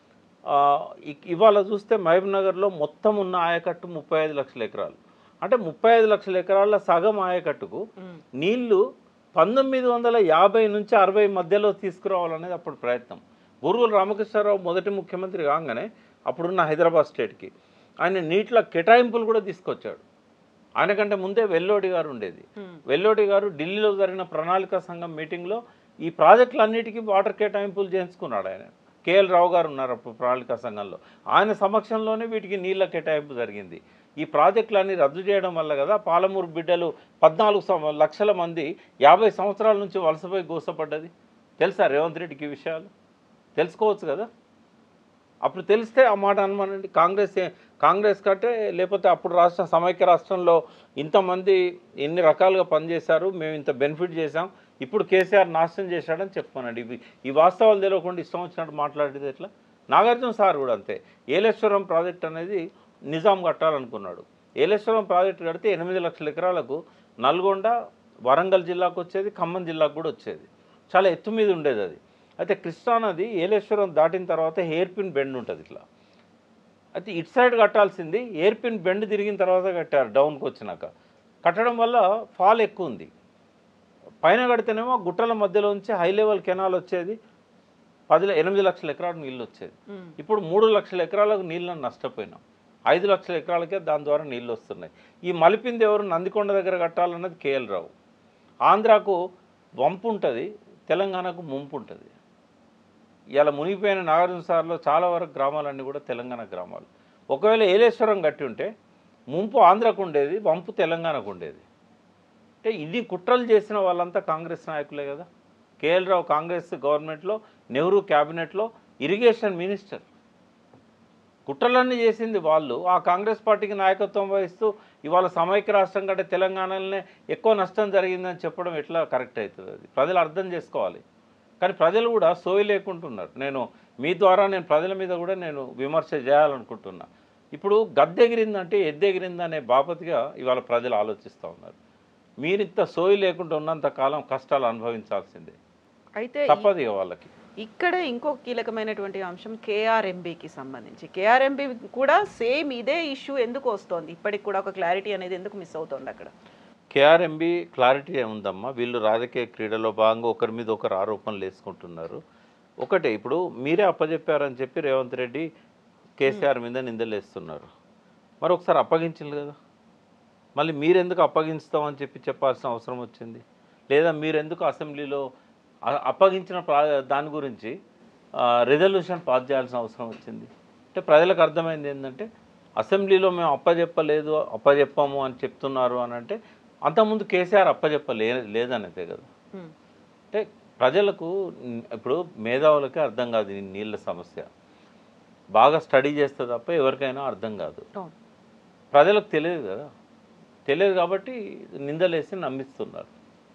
ఆ, ఇ- ఇవాళ చూస్తే మహబూబ్నగర్లో మొత్తం ఉన్న ఆయకట్టు ముప్పై ఐదు లక్షల ఎకరాలు అంటే ముప్పై ఐదు లక్షల ఎకరాల సగం ఆయకట్టుకు మ్మ్. నీళ్లు పంతొమ్మిది వందల యాభై నుంచి అరవై మధ్యలో తీసుకురావాలనేది అప్పుడు ప్రయత్నం బూరుగుల రామకృష్ణారావు మొదటి ముఖ్యమంత్రి కాగానే అప్పుడున్న హైదరాబాద్ స్టేట్కి ఆయన నీటిలో కేటాయింపులు కూడా తీసుకొచ్చాడు ఆయన కంటే ముందే వెల్లోడి గారు ఉండేది మ్మ్. వెల్లోడి గారు ఢిల్లీలో జరిగిన ప్రణాళిక సంఘం మీటింగ్లో ఈ ప్రాజెక్టులన్నిటికీ వాటర్ కేటాయింపులు చేయించుకున్నాడు ఆయన కేఎల్ రావు గారు ఉన్నారు అప్పుడు ప్రణాళిక సంఘంలో ఆయన సమక్షంలోనే వీటికి నీళ్ళ కేటాయింపు జరిగింది ఈ ప్రాజెక్టులన్నీ రద్దు చేయడం వల్ల కదా పాలమూరు బిడ్డలు పద్నాలుగు సం- లక్షల మంది యాభై సంవత్సరాల నుంచి వలసపోయి గోసపడ్డది తెలుసా రేవంత్ రెడ్డికి ఈ విషయాలు తెలుసుకోవచ్చు కదా అప్పుడు తెలిస్తే ఆ మాట అనమానండి కాంగ్రెస్ ఏ- కాంగ్రెస్ కంటే లేకపోతే అప్పుడు రాష్ట్ర సమైక్య రాష్ట్రంలో ఇంతమంది ఎన్ని రకాలుగా పనిచేశారు మేము ఇంత బెనిఫిట్ చేశాం ఇప్పుడు కేసీఆర్ నాశనం చేశాడని చెప్పానండి ఇవి ఈ వాస్తవాలు తెలియకుండా ఇష్టం వచ్చినట్టు మాట్లాడేది ఎట్లా నాగార్జున సార్ కూడా అంతే ఏలేశ్వరం ప్రాజెక్ట్ అనేది నిజాం కట్టాలనుకున్నాడు ఏలేశ్వరం ప్రాజెక్టు కడితే ఎనిమిది లక్షల ఎకరాలకు నల్గొండ వరంగల్ జిల్లాకు వచ్చేది ఖమ్మం జిల్లాకు కూడా వచ్చేది చాలా ఎత్తు మీద ఉండేది అది అయితే కృష్ణా నది ఏలేశ్వరం దాటిన తర్వాత హెయిర్ పిన్ బెండ్ ఉంటుంది ఇట్లా అయితే ఇటు సైడ్ కట్టాల్సింది ఎయిర్ పిన్ బెండ్ తిరిగిన తర్వాత కట్టారు డౌన్కి వచ్చినాక కట్టడం వల్ల ఫాల్ ఎక్కువ ఉంది పైన కడితేనేమో గుట్టల మధ్యలో నుంచి హై లెవెల్ కెనాల్ వచ్చేది పది ఎనిమిది లక్షల ఎకరాలకు నీళ్ళు వచ్చేది ఉమ్. ఇప్పుడు మూడు లక్షల ఎకరాలకు నీళ్ళని నష్టపోయినాం ఐదు లక్షల ఎకరాలకే దాని ద్వారా నీళ్ళు వస్తున్నాయి ఈ మలిపింది ఎవరు నందికొండ దగ్గర కట్టాలన్నది కేఎల్ రావు ఆంధ్రాకు వంపు ఉంటుంది తెలంగాణకు ముంపు ఉంటుంది ఇలా మునిగిపోయిన నాగార్జున సార్లో చాలా వరకు గ్రామాలన్నీ కూడా తెలంగాణ గ్రామాలు ఒకవేళ ఏలేశ్వరం కట్టి ఉంటే ముంపు ఆంధ్రకు ఉండేది వంపు తెలంగాణకు ఉండేది అంటే ఇది కుట్రలు చేసిన వాళ్ళంతా కాంగ్రెస్ నాయకులే కదా కేఎల్ రావు కాంగ్రెస్ గవర్నమెంట్లో నెహ్రూ క్యాబినెట్లో ఇరిగేషన్ మినిస్టర్ కుట్రలన్నీ చేసింది వాళ్ళు ఆ కాంగ్రెస్ పార్టీకి నాయకత్వం వహిస్తూ ఇవాళ సమైక్య రాష్ట్రం కంటే తెలంగాణలోనే ఎక్కువ నష్టం జరిగిందని చెప్పడం ఎట్లా కరెక్ట్ అవుతుంది అది ప్రజలు అర్థం చేసుకోవాలి కానీ ప్రజలు కూడా సోయి లేకుంటున్నారు నేను మీ ద్వారా నేను ప్రజల మీద కూడా నేను విమర్శ చేయాలనుకుంటున్నా ఇప్పుడు గద్దెగిరిందంటే ఎద్దెగిరిందనే బాపతిగా ఇవాళ ప్రజలు ఆలోచిస్తూ ఉన్నారు మీరింత సోయి లేకుండా ఉన్నంత కాలం కష్టాలు అనుభవించాల్సిందే అయితే ఈ- తప్పదు ఇక వాళ్ళకి ఇక్కడ ఇంకొక కీలకమైనటువంటి అంశం కేఆర్ఎంబికి సంబంధించి కేఆర్ఎంబి కూడా సేమ్ ఇదే ఇష్యూ ఎందుకు వస్తోంది ఇప్పటికి కూడా ఒక క్లారిటీ అనేది ఎందుకు మిస్ అవుతోంది అక్కడ కేఆర్ఎంబి క్లారిటీ ఏముందమ్మా వీళ్ళు రాజకీయ క్రీడలో భాగంగా ఒకరి మీద ఒకరు ఆరోపణలు వేసుకుంటున్నారు ఒకటే ఇప్పుడు మీరే అప్పచెప్పారని చెప్పి రేవంత్ రెడ్డి కేసీఆర్ మీద నిందలేస్తున్నారు మరి ఒకసారి అప్పగించింది కదా మళ్ళీ మీరెందుకు అప్పగిస్తామని చెప్పి చెప్పాల్సిన అవసరం వచ్చింది లేదా మీరెందుకు అసెంబ్లీలో అ- అప్పగించిన ప్రా దాని గురించి రిజల్యూషన్ పాస్ చేయాల్సిన అవసరం వచ్చింది అంటే ప్రజలకు అర్థమైంది ఏంటంటే అసెంబ్లీలో మేము అప్పచెప్పలేదు అప్పచెప్పాము అని చెప్తున్నారు అని అంటే అంతకుముందు కేసీఆర్ అప్పచెప్పలే లేదనేదే కదా హ్మ్. అంటే ప్రజలకు న్- ఇప్పుడు మేధావులకే అర్థం కాదు ఈ నీళ్ళ సమస్య బాగా స్టడీ చేస్తే తప్ప ఎవరికైనా అర్థం కాదు అవును. ప్రజలకు తెలియదు కదా తెలియదు కాబట్టి నిందలేసి నమ్మిస్తున్నారు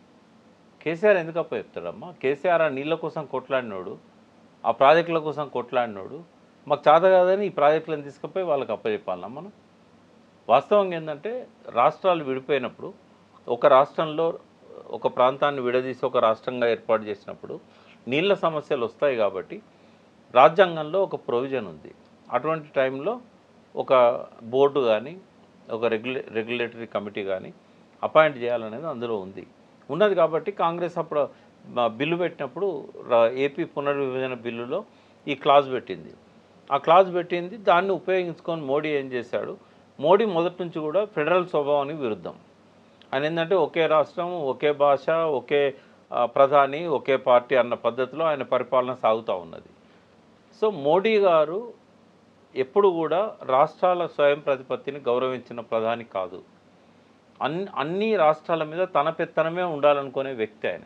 కేసీఆర్ ఎందుకు అప్ప చెప్తాడమ్మా కేసీఆర్ ఆ నీళ్ళ కోసం కొట్లాడినోడు ఆ ప్రాజెక్టుల కోసం కొట్లాడినోడు మాకు చేత కాదని ఈ ప్రాజెక్టులను తీసుకుపోయి వాళ్ళకి అప్పచెప్పాలన్నా మనం వాస్తవంగా ఏంటంటే రాష్ట్రాలు విడిపోయినప్పుడు ఒక రాష్ట్రంలో ఒక ప్రాంతాన్ని విడదీసి ఒక రాష్ట్రంగా ఏర్పాటు చేసినప్పుడు నీళ్ళ సమస్యలు వస్తాయి కాబట్టి రాజ్యాంగంలో ఒక ప్రొవిజన్ ఉంది అటువంటి టైంలో ఒక బోర్డు కానీ ఒక రెగ్యులే రెగ్యులేటరీ కమిటీ కానీ అపాయింట్ చేయాలనేది అందులో ఉంది ఉన్నది కాబట్టి కాంగ్రెస్ అప్పుడు మా బిల్లు పెట్టినప్పుడు రా- ఏపీ పునర్విభజన బిల్లులో ఈ క్లాజ్ పెట్టింది ఆ క్లాజ్ పెట్టింది దాన్ని ఉపయోగించుకొని మోడీ ఏం చేశాడు మోడీ మొదటి నుంచి కూడా ఫెడరల్ స్వభావానికి విరుద్ధం ఆయన ఏంటంటే ఒకే రాష్ట్రం ఒకే భాష ఒకే ఆ, ప్రధాని ఒకే పార్టీ అన్న పద్ధతిలో ఆయన పరిపాలన సాగుతూ ఉన్నది సో మోడీ గారు ఎప్పుడు కూడా రాష్ట్రాల స్వయం ప్రతిపత్తిని గౌరవించిన ప్రధాని కాదు అన్ని అన్ని రాష్ట్రాల మీద తన పెత్తనమే ఉండాలనుకునే వ్యక్తి ఆయన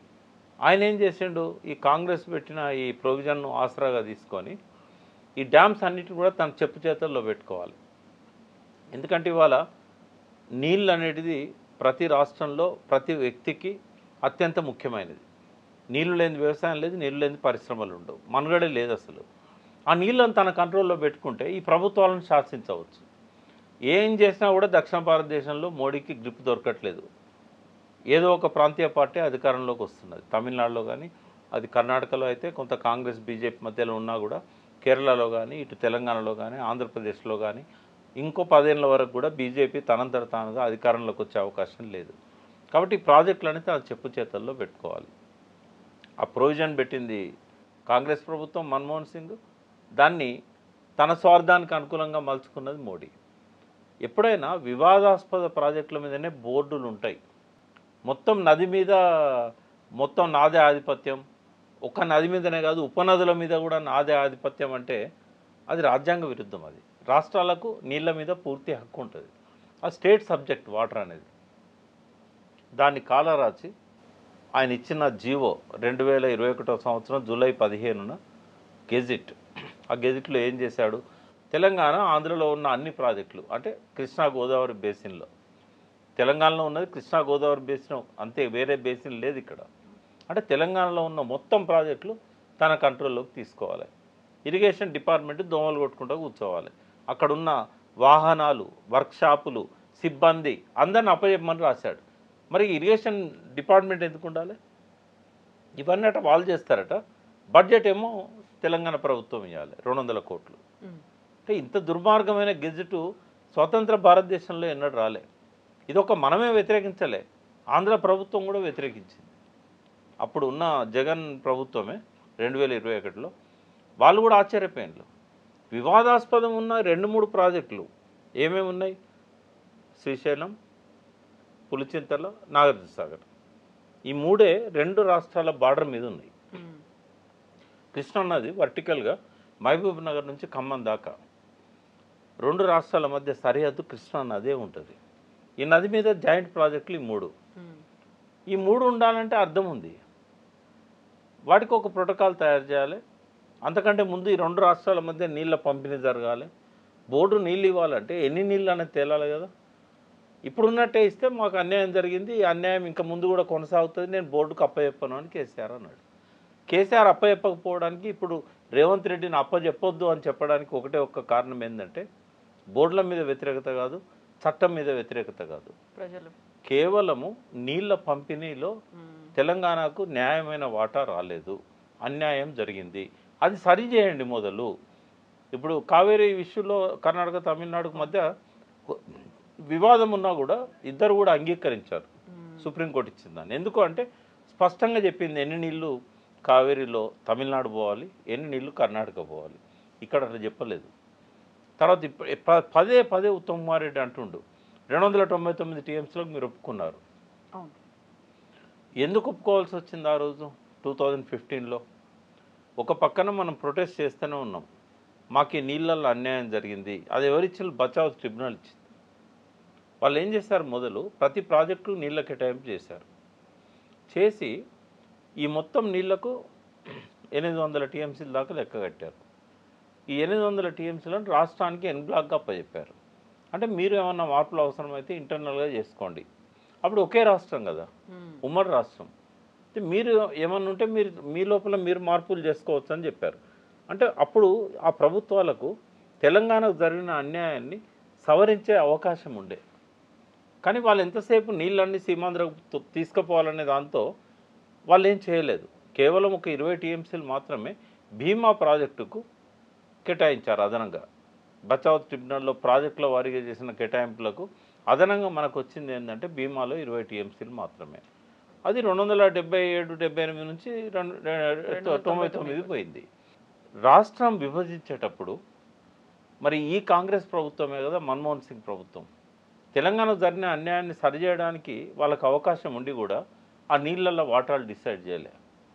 ఆయన ఏం చేసిండు ఈ కాంగ్రెస్ పెట్టిన ఈ ప్రొవిజన్ను ఆసరాగా తీసుకొని ఈ డ్యామ్స్ అన్నిటిని కూడా తన చెప్పు చేతుల్లో పెట్టుకోవాలి ఎందుకంటే ఇవాళ నీళ్ళు అనేది ప్రతి రాష్ట్రంలో ప్రతి వ్యక్తికి అత్యంత ముఖ్యమైనది నీళ్లు లేని వ్యవసాయం లేదు నీళ్లు లేని పరిశ్రమలు ఉండవు మనుగడే లేదు అసలు ఆ నీళ్ళని తన కంట్రోల్లో పెట్టుకుంటే ఈ ప్రభుత్వాలను శాసించవచ్చు ఏం చేసినా కూడా దక్షిణ భారతదేశంలో మోడీకి గ్రిప్ దొరకట్లేదు ఏదో ఒక ప్రాంతీయ పార్టీ అధికారంలోకి వస్తున్నది తమిళనాడులో కానీ అది కర్ణాటకలో అయితే కొంత కాంగ్రెస్ బీజేపీ మధ్యలో ఉన్నా కూడా కేరళలో కానీ ఇటు తెలంగాణలో కానీ ఆంధ్రప్రదేశ్లో కానీ ఇంకో పదేళ్ళ వరకు కూడా బీజేపీ తనంతట తానుగా అధికారంలోకి వచ్చే అవకాశం లేదు కాబట్టి ఈ ప్రాజెక్టులని తన చెప్పు చేతల్లో పెట్టుకోవాలి ఆ ప్రొవిజన్ పెట్టింది కాంగ్రెస్ ప్రభుత్వం మన్మోహన్ సింగ్ దాన్ని తన స్వార్థానికి అనుకూలంగా మలుచుకున్నది మోడీ ఎప్పుడైనా వివాదాస్పద ప్రాజెక్టుల మీదనే బోర్డులు ఉంటాయి మొత్తం నది మీద మొత్తం నాదే ఆధిపత్యం ఒక్క నది మీదనే కాదు ఉపనదుల మీద కూడా నాదే ఆధిపత్యం అంటే అది రాజ్యాంగ విరుద్ధం అది రాష్ట్రాలకు నీళ్ళ మీద పూర్తి హక్కు ఉంటుంది ఆ స్టేట్ సబ్జెక్ట్ వాటర్ అనేది దాన్ని కాలరాచి ఆయన ఇచ్చిన జీవో రెండు వేల ఇరవై ఒకటో సంవత్సరం జూలై పదిహేనున గెజిట్ ఆ గెజిట్లో ఏం చేశాడు తెలంగాణ ఆంధ్రలో ఉన్న అన్ని ప్రాజెక్టులు అంటే కృష్ణా గోదావరి బేసిన్లో తెలంగాణలో ఉన్నది కృష్ణా గోదావరి బేసిన్ అంతే వేరే బేసిన్ లేదు ఇక్కడ అంటే తెలంగాణలో ఉన్న మొత్తం ప్రాజెక్టులు తన కంట్రోల్లోకి తీసుకోవాలి ఇరిగేషన్ డిపార్ట్మెంట్ దోమలు కొట్టుకుంటూ కూర్చోవాలి అక్కడున్న వాహనాలు వర్క్షాపులు సిబ్బంది అందరిని అప్పచెప్పమని రాశాడు మరి ఇరిగేషన్ డిపార్ట్మెంట్ ఎందుకు ఉండాలి ఇవన్నీ అట వాళ్ళు చేస్తారట బడ్జెట్ ఏమో తెలంగాణ ప్రభుత్వం ఇవ్వాలి రెండు వందల కోట్లు ఉమ్. అంటే ఇంత దుర్మార్గమైన గెజెటు స్వతంత్ర భారతదేశంలో ఎన్నడూ రాలే ఇది ఒక మనమే వ్యతిరేకించలే ఆంధ్ర ప్రభుత్వం కూడా వ్యతిరేకించింది అప్పుడు ఉన్న జగన్ ప్రభుత్వమే రెండు వేల ఇరవై ఒకటిలో వాళ్ళు కూడా ఆశ్చర్యపోయినారు వివాదాస్పదం ఉన్న రెండు మూడు ప్రాజెక్టులు ఏమేమి ఉన్నాయి శ్రీశైలం పులిచింతల నాగార్జున సాగర్ ఈ మూడే రెండు రాష్ట్రాల బార్డర్ మీద ఉన్నాయి ఉమ్. కృష్ణా నది వర్టికల్గా మహబూబ్ నగర్ నుంచి ఖమ్మం దాకా రెండు రాష్ట్రాల మధ్య సరిహద్దు కృష్ణా నదే ఉంటుంది ఈ నది మీద జాయింట్ ప్రాజెక్టులు ఈ మూడు ఉమ్. ఈ మూడు ఉండాలంటే అర్థం ఉంది వాటికి ఒక ప్రోటోకాల్ తయారు చేయాలి అంతకంటే ముందు ఈ రెండు రాష్ట్రాల మధ్య నీళ్ళ పంపిణీ జరగాలి బోర్డు నీళ్ళు ఇవ్వాలంటే ఎన్ని నీళ్ళు అనేది తేలాలి కదా ఇప్పుడున్నట్టే ఇస్తే మాకు అన్యాయం జరిగింది ఈ అన్యాయం ఇంకా ముందు కూడా కొనసాగుతుంది నేను బోర్డుకు అప్పచెప్పను అని కేసీఆర్ అన్నాడు కేసీఆర్ అప్పచెప్పకపోవడానికి ఇప్పుడు రేవంత్ రెడ్డిని అప్పచెప్పొద్దు అని చెప్పడానికి ఒకటే ఒక్క కారణం ఏంటంటే బోర్డుల మీద వ్యతిరేకత కాదు చట్టం మీద వ్యతిరేకత కాదు ప్రజలు కేవలము నీళ్ళ పంపిణీలో ఉమ్. తెలంగాణకు న్యాయమైన వాటా రాలేదు అన్యాయం జరిగింది అది సరి చేయండి మొదలు ఇప్పుడు కావేరీ ఇష్యూలో కర్ణాటక తమిళనాడుకు మధ్య వివాదం ఉన్నా కూడా ఇద్దరు కూడా అంగీకరించారు ఉమ్. సుప్రీంకోర్టు ఇచ్చిందని ఎందుకు అంటే స్పష్టంగా చెప్పింది ఎన్ని నీళ్లు కావేరీలో తమిళనాడు పోవాలి ఎన్ని నీళ్లు కర్ణాటక పోవాలి ఇక్కడ అట్లా చెప్పలేదు తర్వాత ఇప్ప- ప- పదే పదే ఉత్తమ్ కుమార్ రెడ్డి అంటుండు రెండు వందల తొంభై తొమ్మిది టీఎంసీలకు మీరు ఒప్పుకున్నారు అవును ఎందుకు ఒప్పుకోవాల్సి వచ్చింది ఆ రోజు టూ థౌజండ్ ఫిఫ్టీన్లో ఒక పక్కన మనం ప్రొటెస్ట్ చేస్తూనే ఉన్నాం మాకు ఈ నీళ్ళల్లో అన్యాయం జరిగింది అది ఎవరిచ్చిన బచావ్ ట్రిబ్యునల్ ఇచ్చింది వాళ్ళు ఏం చేశారు మొదలు ప్రతి ప్రాజెక్టు నీళ్ళ కేటాయింపు చేశారు చేసి ఈ మొత్తం నీళ్లకు ఎనిమిది వందల టీఎంసీల దాకా లెక్క కట్టారు ఈ ఎనిమిది వందల టీఎంసీలను రాష్ట్రానికి ఎన్ బ్లాక్గా అప్పచెప్పారు అంటే మీరు ఏమన్నా మార్పులు అవసరమైతే ఇంటర్నల్గా చేసుకోండి అప్పుడు ఒకే రాష్ట్రం కదా ఉమ్. ఉమ్మడి రాష్ట్రం అంటే మీరు ఏమన్నా ఉంటే మీరు మీ లోపల మీరు మార్పులు చేసుకోవచ్చు అని చెప్పారు అంటే అప్పుడు ఆ ప్రభుత్వాలకు తెలంగాణకు జరిగిన అన్యాయాన్ని సవరించే అవకాశం ఉండే కానీ వాళ్ళు ఎంతసేపు నీళ్ళన్నీ సీమాంధ్రకు తు- తీసుకుపోవాలనే దాంతో వాళ్ళు ఏం చేయలేదు కేవలం ఒక ఇరవై టీఎంసీలు మాత్రమే భీమా ప్రాజెక్టుకు కేటాయించారు అదనంగా బచావ్ ట్రిబ్యునల్లో ప్రాజెక్టుల వారీగా చేసిన కేటాయింపులకు అదనంగా మనకు వచ్చింది ఏంటంటే భీమాలో ఇరవై టీఎంసీలు మాత్రమే అది రెండు వందల డెబ్బై ఏడు డెబ్బై ఎనిమిది నుంచి రెండు రె- తొంభై తొమ్మిది పోయింది రాష్ట్రం విభజించేటప్పుడు మరి ఈ కాంగ్రెస్ ప్రభుత్వమే కదా మన్మోహన్ సింగ్ ప్రభుత్వం తెలంగాణకు జరిగిన అన్యాయాన్ని సరిచేయడానికి వాళ్ళకి అవకాశం ఉండి కూడా ఆ నీళ్ళల్లో వాటాలు డిసైడ్ చేయలే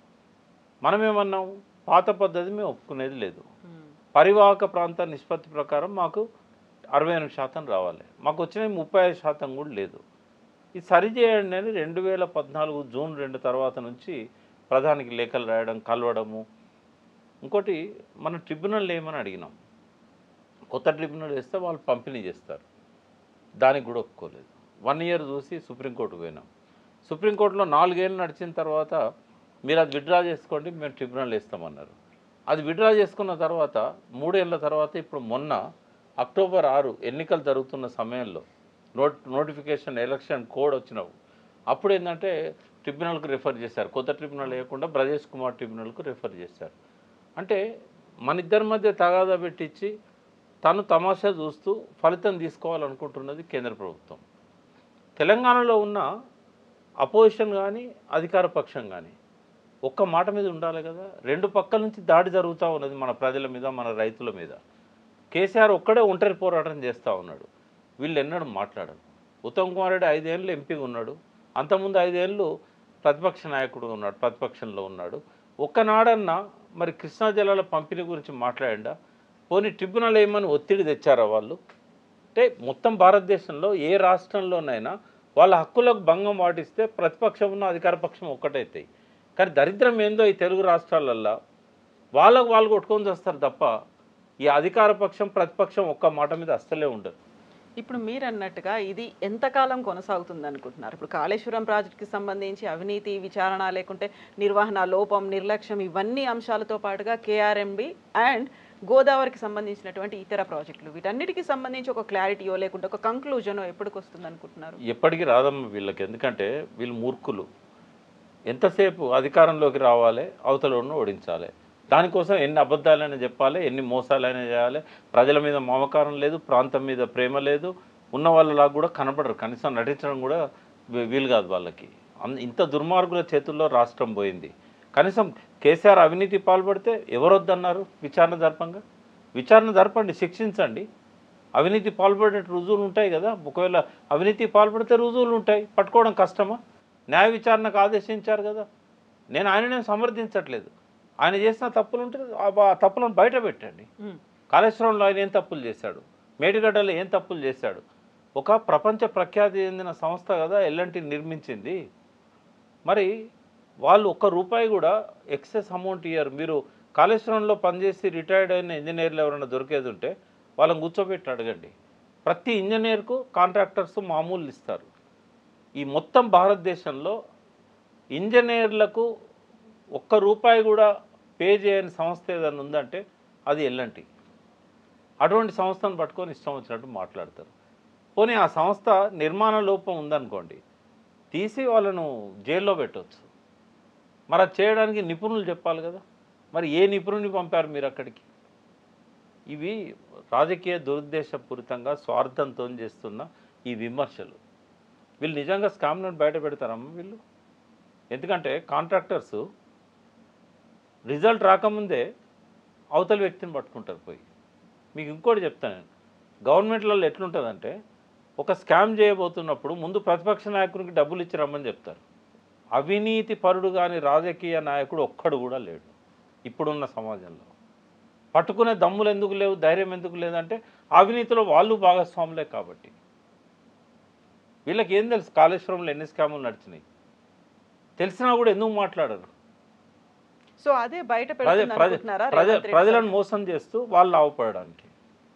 మనమేమన్నాం పాత పద్ధతి మేము ఒప్పుకునేది లేదు ఉమ్. పరివాహక ప్రాంత నిష్పత్తి ప్రకారం మాకు అరవై ఎనిమిది శాతం రావాలి మాకు వచ్చిన ముప్పై ఐదు శాతం కూడా లేదు ఇది సరిచేయండి అని రెండు వేల పద్నాలుగు జూన్ రెండు తర్వాత నుంచి ప్రధానికి లేఖలు రాయడం కలవడము ఇంకోటి మన ట్రిబ్యునల్ ఏమని అడిగినాం కొత్త ట్రిబ్యునల్ వేస్తే వాళ్ళు పంపిణీ చేస్తారు దానికి కూడా ఒప్పుకోలేదు వన్ ఇయర్ చూసి సుప్రీంకోర్టు పోయినాం సుప్రీంకోర్టులో నాలుగేళ్ళు నడిచిన తర్వాత మీరు అది విడ్రా చేసుకోండి మేము ట్రిబ్యునల్ వేస్తామన్నారు అది విడ్రా చేసుకున్న తర్వాత మూడేళ్ల తర్వాత ఇప్పుడు మొన్న అక్టోబర్ ఆరు ఎన్నికలు జరుగుతున్న సమయంలో నోట్ నోటిఫికేషన్ ఎలక్షన్ కోడ్ వచ్చినావు అప్పుడు ఏంటంటే ట్రిబ్యునల్కు రెఫర్ చేశారు కొత్త ట్రిబ్యునల్ వేయకుండా బ్రజేష్ కుమార్ ట్రిబ్యునల్కు రెఫర్ చేశారు అంటే మన ఇద్దరి మధ్య తగాదా పెట్టించి తను తమాషా చూస్తూ ఫలితం తీసుకోవాలనుకుంటున్నది కేంద్ర ప్రభుత్వం తెలంగాణలో ఉన్న అపోజిషన్ కానీ అధికార పక్షం కానీ ఒక్క మాట మీద ఉండాలి కదా రెండు పక్కల నుంచి దాడి జరుగుతూ ఉన్నది మన ప్రజల మీద మన రైతుల మీద కేసీఆర్ ఒక్కడే ఒంటరి పోరాటం చేస్తూ ఉన్నాడు వీళ్ళు ఎన్నడూ మాట్లాడరు ఉత్తమ్ కుమార్ రెడ్డి ఐదేళ్ళు ఎంపీగా ఉన్నాడు అంతకుముందు ఐదేళ్ళు ప్రతిపక్ష నాయకుడుగా ఉన్నాడు ప్రతిపక్షంలో ఉన్నాడు ఒక్కనాడన్నా మరి కృష్ణా జలాల పంపిణీ గురించి మాట్లాడిండా పోనీ ట్రిబ్యునల్ ఏమని ఒత్తిడి తెచ్చారా వాళ్ళు అంటే మొత్తం భారతదేశంలో ఏ రాష్ట్రంలోనైనా వాళ్ళ హక్కులకు భంగం వాటిస్తే ప్రతిపక్షం ఉన్న అధికార పక్షం ఒక్కటైతాయి కానీ దరిద్రం ఏందో ఈ తెలుగు రాష్ట్రాలల్లో వాళ్ళకు వాళ్ళు కొట్టుకొని చేస్తారు తప్ప ఈ అధికార పక్షం ప్రతిపక్షం ఒక్క మాట మీద అస్సలే ఉండదు ఇప్పుడు మీరు అన్నట్టుగా ఇది ఎంతకాలం కొనసాగుతుంది అనుకుంటున్నారు ఇప్పుడు కాళేశ్వరం ప్రాజెక్టుకి సంబంధించి అవినీతి విచారణ లేకుంటే నిర్వహణ లోపం నిర్లక్ష్యం ఇవన్నీ అంశాలతో పాటుగా కేఆర్ఎంబి అండ్ గోదావరికి సంబంధించినటువంటి ఇతర ప్రాజెక్టులు వీటన్నిటికి సంబంధించి ఒక క్లారిటీయో లేకుంటే ఒక కంక్లూజనో ఎప్పటికి వస్తుంది అనుకుంటున్నారు ఎప్పటికీ రాదమ్మ వీళ్ళకి ఎందుకంటే వీళ్ళు మూర్ఖులు ఎంతసేపు అధికారంలోకి రావాలి అవతలను ఓడించాలి దానికోసం ఎన్ని అబద్ధాలైనా చెప్పాలి ఎన్ని మోసాలైనా చేయాలి ప్రజల మీద మమకారం లేదు ప్రాంతం మీద ప్రేమ లేదు ఉన్న వాళ్ళలా కూడా కనపడరు కనీసం నటించడం కూడా వీ- వీలు కాదు వాళ్ళకి అన్- ఇంత దుర్మార్గుల చేతుల్లో రాష్ట్రం పోయింది కనీసం కేసీఆర్ అవినీతి పాల్పడితే ఎవరొద్దన్నారు విచారణ జరపంగా విచారణ జరపండి శిక్షించండి అవినీతి పాల్పడే రుజువులు ఉంటాయి కదా ఒకవేళ అవినీతి పాల్పడితే రుజువులు ఉంటాయి పట్టుకోవడం కష్టమా న్యాయ విచారణకు ఆదేశించారు కదా నేను ఆయననే సమర్థించట్లేదు ఆయన చేసిన తప్పులు ఉంటే ఆ- ఆ తప్పులను బయట పెట్టండి ఉమ్. కాళేశ్వరంలో ఆయన ఏం తప్పులు చేశాడు మేడిగడ్డలో ఏం తప్పులు చేశాడు ఒక ప్రపంచ ప్రఖ్యాతి చెందిన సంస్థ కదా ఎల్ఎన్టీ నిర్మించింది మరి వాళ్ళు ఒక్క రూపాయి కూడా ఎక్సెస్ అమౌంట్ ఇయ్యరు మీరు కాళేశ్వరంలో పనిచేసి రిటైర్డ్ అయిన ఇంజనీర్లు ఎవరైనా దొరికేది ఉంటే వాళ్ళని కూర్చోబెట్టి అడగండి ప్రతి ఇంజనీర్కు కాంట్రాక్టర్స్ మామూలు ఇస్తారు ఈ మొత్తం భారతదేశంలో ఇంజనీర్లకు ఒక్క రూపాయి కూడా పే చేయని సంస్థ ఏదైనా ఉందంటే అది ఎల్ఎన్టీ అటువంటి సంస్థను పట్టుకొని ఇష్టం వచ్చినట్టు మాట్లాడతారు పోనీ ఆ సంస్థ నిర్మాణ లోపం ఉందనుకోండి తీసి వాళ్ళను జైల్లో పెట్టవచ్చు మరి అది చేయడానికి నిపుణులు చెప్పాలి కదా మరి ఏ నిపుణుని పంపారు మీరు అక్కడికి ఇవి రాజకీయ దురుద్దేశపూరితంగా స్వార్థంతో చేస్తున్న ఈ విమర్శలు వీళ్ళు నిజంగా స్కామ్లను బయట పెడతారమ్మ వీళ్ళు ఎందుకంటే కాంట్రాక్టర్స్ రిజల్ట్ రాకముందే అవతల వ్యక్తిని పట్టుకుంటారు పోయి మీకు ఇంకోటి చెప్తాను నేను గవర్నమెంట్లలో ఎట్లుంటుందంటే ఒక స్కామ్ చేయబోతున్నప్పుడు ముందు ప్రతిపక్ష నాయకునికి డబ్బులు ఇచ్చి రమ్మని చెప్తారు అవినీతి పరుడు కాని రాజకీయ నాయకుడు ఒక్కడు కూడా లేడు ఇప్పుడున్న సమాజంలో పట్టుకునే దమ్ములు ఎందుకు లేవు ధైర్యం ఎందుకు లేదంటే అవినీతిలో వాళ్ళు భాగస్వాములే కాబట్టి వీళ్ళకి ఏం తెలుసు కాళేశ్వరంలో ఎన్ని స్కాములు నడిచినాయి తెలిసినా కూడా ఎందుకు మాట్లాడరు సో అదే బయట ప్రజ పెడుతుంది ప్రజ అనుకుంటున్నారా ప్రజ రేవంత్ రెడ్డి ప్రజలను సార్? మోసం చేస్తూ వాళ్ళు ఆవుపడడానికి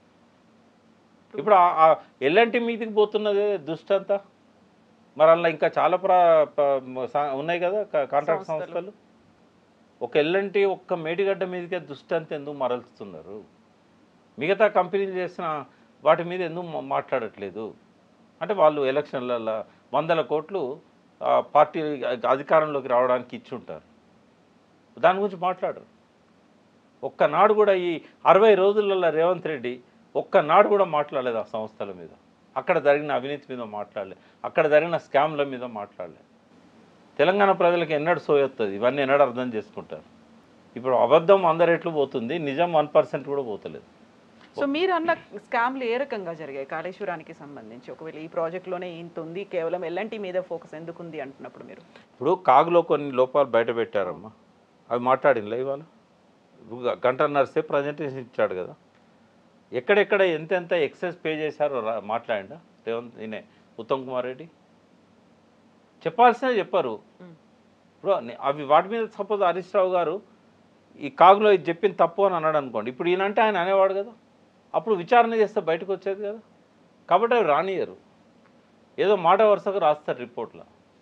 ఇప్పుడు ఆ ఎల్ఎన్టీ మీదకి పోతున్నదే దుష్టంతా మరి అలా ఇంకా చాలా ప్రా ప- సా- ఉన్నాయి కదా కా- కాంట్రాక్ట్ సంస్థలు. సంస్థలు ఒక ఎల్ఎన్టీ ఒక్క మేడిగడ్డ మీదకే దుష్టంత ఎందుకు మరలుస్తున్నారు మిగతా కంపెనీలు చేసిన వాటి మీద ఎందుకు మా- మాట్లాడట్లేదు అంటే వాళ్ళు ఎలక్షన్లలో వందల కోట్లు ఆ, పార్టీ అధికారంలోకి రావడానికి ఇచ్చి ఉంటారు దాని గురించి మాట్లాడరు ఒక్కనాడు కూడా ఈ అరవై రోజులలో రేవంత్ రెడ్డి ఒక్కనాడు కూడా మాట్లాడలేదు ఆ సంస్థల మీద అక్కడ జరిగిన అవినీతి మీద మాట్లాడలేదు అక్కడ జరిగిన స్కామ్ల మీద మాట్లాడలేదు తెలంగాణ ప్రజలకు ఎన్నడు సోయొస్తుంది ఇవన్నీ ఎన్నడు అర్థం చేసుకుంటారు ఇప్పుడు అబద్ధం అందరెట్లు పోతుంది నిజం వన్ పర్సెంట్ కూడా పోతలేదు సో మీరు అన్న స్కామ్లు ఏ రకంగా జరిగాయి కాళేశ్వరానికి సంబంధించి ఒకవేళ ఈ ప్రాజెక్ట్లోనే ఇంత ఉంది కేవలం ఎల్ఎన్టీ మీద ఫోకస్ ఎందుకు ఉంది అంటున్నప్పుడు మీరు ఇప్పుడు కాగులో కొన్ని లోపాలు బయట పెట్టారమ్మా అవి మాట్లాడిందిలే ఇవాళ ఇప్పుడు గ- గంటన్నర సేపు ప్రజెంటేషన్ ఇచ్చాడు కదా ఎక్కడెక్కడ ఎంతెంత ఎక్సెస్ పే చేశారో రా మాట్లాడిండా రేవంత్ ఈయనే ఉత్తమ్ కుమార్ రెడ్డి చెప్పాల్సినవి చెప్పారు మ్. ఇప్పుడు ని- అవి వాటి మీద సపోజ్ హరీష్ రావు గారు ఈ కాగులో ఇది చెప్పింది తప్పు అని అన్నాడు అనుకోండి ఇప్పుడు ఈయనంటే ఆయన అనేవాడు కదా అప్పుడు విచారణ చేస్తే బయటకు వచ్చేది కదా కాబట్టి అవి రానియరు ఏదో మాట వరుసగా రాస్తారు రిపోర్ట్లో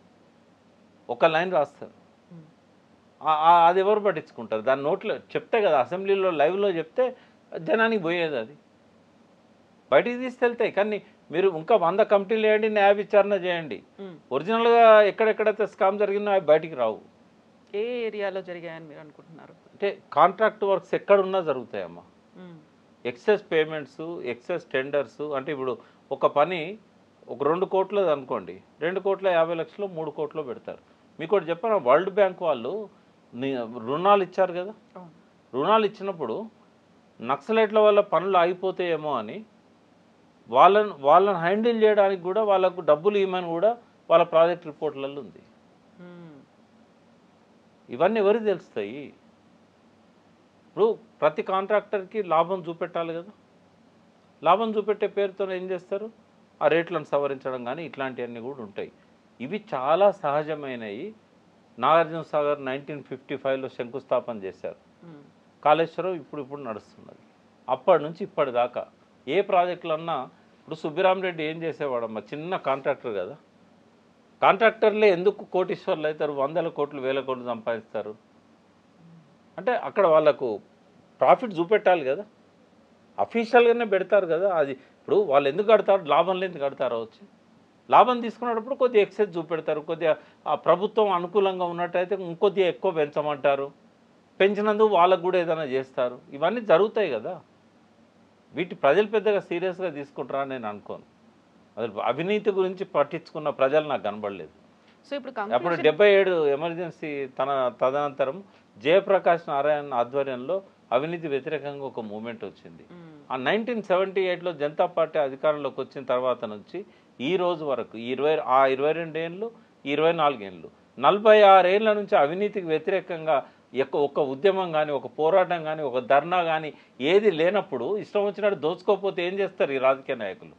ఒక లైన్ రాస్తారు మ్. ఆ- ఆ- అది ఎవరు పట్టించుకుంటారు దాని నోట్లో చెప్తే కదా అసెంబ్లీలో లైవ్లో చెప్తే జనానికి పోయేది అది బయటికి తీసుకెళ్తాయి కానీ మీరు ఇంకా వంద కమిటీలు వేయండి న్యాయ విచారణ చేయండి మ్. ఒరిజినల్గా ఎక్కడెక్కడైతే స్కామ్ జరిగిందో అవి బయటికి రావు ఏ ఏరియాలో జరిగాయని మీరు అనుకుంటున్నారు అంటే కాంట్రాక్ట్ వర్క్స్ ఎక్కడున్నా జరుగుతాయమ్మా మ్. ఎక్సెస్ పేమెంట్స్ ఎక్సెస్ టెండర్స్ అంటే ఇప్పుడు ఒక పని ఒక రెండు కోట్లది అనుకోండి రెండు కోట్ల యాభై లక్షలు మూడు కోట్లు పెడతారు మీకు ఒకటి చెప్పాను వరల్డ్ బ్యాంక్ వాళ్ళు ని- రుణాలు ఇచ్చారు కదా అవును. రుణాలు ఇచ్చినప్పుడు నక్సలైట్ల వల్ల పనులు ఆగిపోతాయేమో అని వాళ్ళని వాళ్ళని హ్యాండిల్ చేయడానికి కూడా వాళ్ళకు డబ్బులు ఇవ్వమని కూడా వాళ్ళ ప్రాజెక్ట్ రిపోర్ట్లలో ఉంది మ్. ఇవన్నీ ఎవరికి తెలుస్తాయి ఇప్పుడు ప్రతి కాంట్రాక్టర్కి లాభం చూపెట్టాలి కదా లాభం చూపెట్టే పేరుతో ఏం చేస్తారు ఆ రేట్లను సవరించడం కానీ ఇట్లాంటివన్నీ కూడా ఉంటాయి ఇవి చాలా సహజమైనవి నాగార్జున సాగర్ నైన్టీన్ ఫిఫ్టీ ఫైవ్లో శంకుస్థాపన చేశారు మ్. కాళేశ్వరం ఇప్పుడు ఇప్పుడు నడుస్తున్నది అప్పటి నుంచి ఇప్పటిదాకా ఏ ప్రాజెక్టులన్నా ఇప్పుడు సుబ్బిరామరెడ్డి ఏం చేసేవాడమ్మా చిన్న కాంట్రాక్టర్ కదా కాంట్రాక్టర్లే ఎందుకు కోటీశ్వర్లు అవుతారు వందల కోట్లు వేల కోట్లు సంపాదిస్తారు అంటే అక్కడ వాళ్ళకు ప్రాఫిట్ చూపెట్టాలి కదా అఫీషియల్గానే పెడతారు కదా అది ఇప్పుడు వాళ్ళు ఎందుకు కడతారు లాభం లేని కడతారో వచ్చి లాభం తీసుకున్నప్పుడు కొద్దిగా ఎక్సెస్ చూపెడతారు కొద్దిగా ఆ ప్రభుత్వం అనుకూలంగా ఉన్నట్టయితే ఇంకొద్దిగా ఎక్కువ పెంచమంటారు పెంచినందుకు వాళ్ళకు కూడా ఏదైనా చేస్తారు ఇవన్నీ జరుగుతాయి కదా వీటి ప్రజలు పెద్దగా సీరియస్గా తీసుకుంటారా అని నేను అనుకోను అసలు అవినీతి గురించి పట్టించుకున్న ప్రజలు నాకు కనబడలేదు సో ఇప్పుడు అప్పుడు conclusion- డెబ్బై ఏడు ఎమర్జెన్సీ తన తదనంతరం జయప్రకాష్ నారాయణ ఆధ్వర్యంలో అవినీతి వ్యతిరేకంగా ఒక మూమెంట్ వచ్చింది మ్మ్. ఆ నైన్టీన్ సెవెంటీ ఎయిట్లో జనతా పార్టీ అధికారంలోకి వచ్చిన తర్వాత నుంచి ఈ రోజు వరకు ఈ ఇరవై ఆ ఇరవై రెండేళ్ళు ఇరవై నాలుగేళ్ళు నలభై ఆరేళ్ల నుంచి అవినీతికి వ్యతిరేకంగా ఎక్క- ఒక ఉద్యమం కానీ ఒక పోరాటం కానీ ఒక ధర్నా కానీ ఏది లేనప్పుడు ఇష్టం వచ్చినట్టు దోచుకోకపోతే ఏం చేస్తారు ఈ రాజకీయ నాయకులు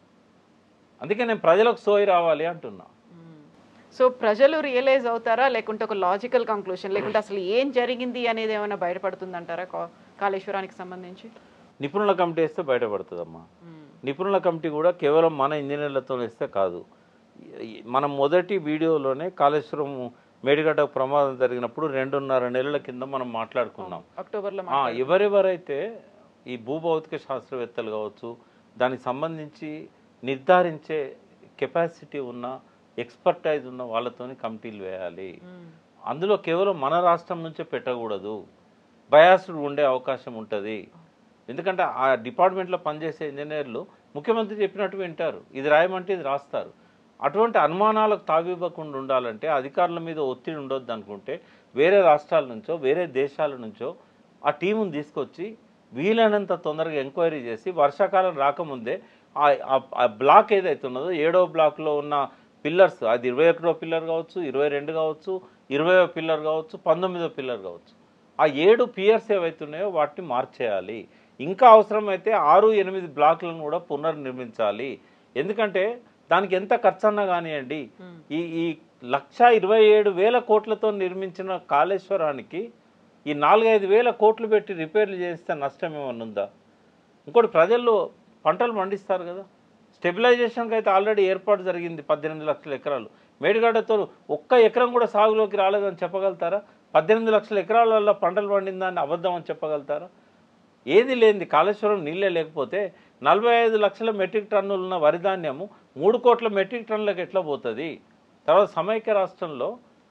అందుకే నేను ప్రజలకు సోయి రావాలి అంటున్నా మ్మ్. సో ప్రజలు రియలైజ్ అవుతారా లేకుంటే ఒక లాజికల్ కంక్లూషన్ లేకుంటే అసలు ఏం జరిగింది అనేది ఏమైనా బయటపడుతుందంటారా కా- కాళేశ్వరానికి సంబంధించి నిపుణుల కమిటీ వేస్తే బయటపడుతుందమ్మా మ్మ్. నిపుణుల కమిటీ కూడా కేవలం మన ఇంజనీర్లతో వేస్తే కాదు ఈ- మనం మొదటి వీడియోలోనే కాళేశ్వరం మేడిగడ్డ ప్రమాదం జరిగినప్పుడు రెండున్నర నెలల కింద మనం మాట్లాడుకున్నాం అక్టోబర్లో ఆ, ఎవరెవరైతే ఈ భూభౌతిక శాస్త్రవేత్తలు కావచ్చు దానికి సంబంధించి నిర్ధారించే కెపాసిటీ ఉన్న ఎక్స్పర్టైజ్ ఉన్న వాళ్ళతోని కమిటీలు వేయాలి మ్మ్. అందులో కేవలం మన రాష్ట్రం నుంచే పెట్టకూడదు బయాస్డ్ ఉండే అవకాశం ఉంటుంది ఎందుకంటే ఆ డిపార్ట్మెంట్లో పనిచేసే ఇంజనీర్లు ముఖ్యమంత్రి చెప్పినట్టు వింటారు ఇది రాయమంటే ఇది రాస్తారు అటువంటి అనుమానాలకు తావివ్వకుండా ఉండాలంటే అధికారుల మీద ఒత్తిడి ఉండొద్దు అనుకుంటే వేరే రాష్ట్రాల నుంచో వేరే దేశాల నుంచో ఆ టీముని తీసుకొచ్చి వీలైనంత తొందరగా ఎంక్వైరీ చేసి వర్షాకాలం రాకముందే ఆ- ఆ- ఆ బ్లాక్ ఏదైతే ఉన్నదో ఏడో బ్లాక్లో ఉన్న పిల్లర్స్ అది ఇరవై ఒకటో పిల్లర్ కావచ్చు ఇరవై రెండు కావచ్చు ఇరవై పిల్లర్ కావచ్చు పంతొమ్మిదో పిల్లర్ కావచ్చు ఆ ఏడు పియర్స్ ఏవైతే ఉన్నాయో వాటిని మార్చేయాలి ఇంకా అవసరమైతే ఆరు ఎనిమిది బ్లాక్లను కూడా పునర్నిర్మించాలి ఎందుకంటే దానికి ఎంత ఖర్చు అన్నా కానివ్వండి మ్మ్. ఈ ఈ లక్ష ఇరవై ఏడు వేల కోట్లతో నిర్మించిన కాళేశ్వరానికి ఈ నాలుగైదు వేల కోట్లు పెట్టి రిపేర్లు చేస్తే నష్టం ఏమన్నా ఉందా ఇంకోటి ప్రజల్లో పంటలు పండిస్తారు కదా స్టెబిలైజేషన్కి అయితే ఆల్రెడీ ఏర్పాటు జరిగింది పద్దెనిమిది లక్షల ఎకరాలు మేడిగడ్డతో ఒక్క ఎకరం కూడా సాగులోకి రాలేదని చెప్పగలుగుతారా పద్దెనిమిది లక్షల ఎకరాలలో పంటలు పండిందని అబద్ధం అని చెప్పగలుగుతారా ఏది లేనిది కాళేశ్వరం నీళ్ళే లేకపోతే నలభై ఐదు లక్షల మెట్రిక్ టన్నులు ఉన్న వరి ధాన్యము మూడు కోట్ల మెట్రిక్ టన్నులకు ఎట్లా పోతుంది తర్వాత సమైక్య రాష్ట్రంలో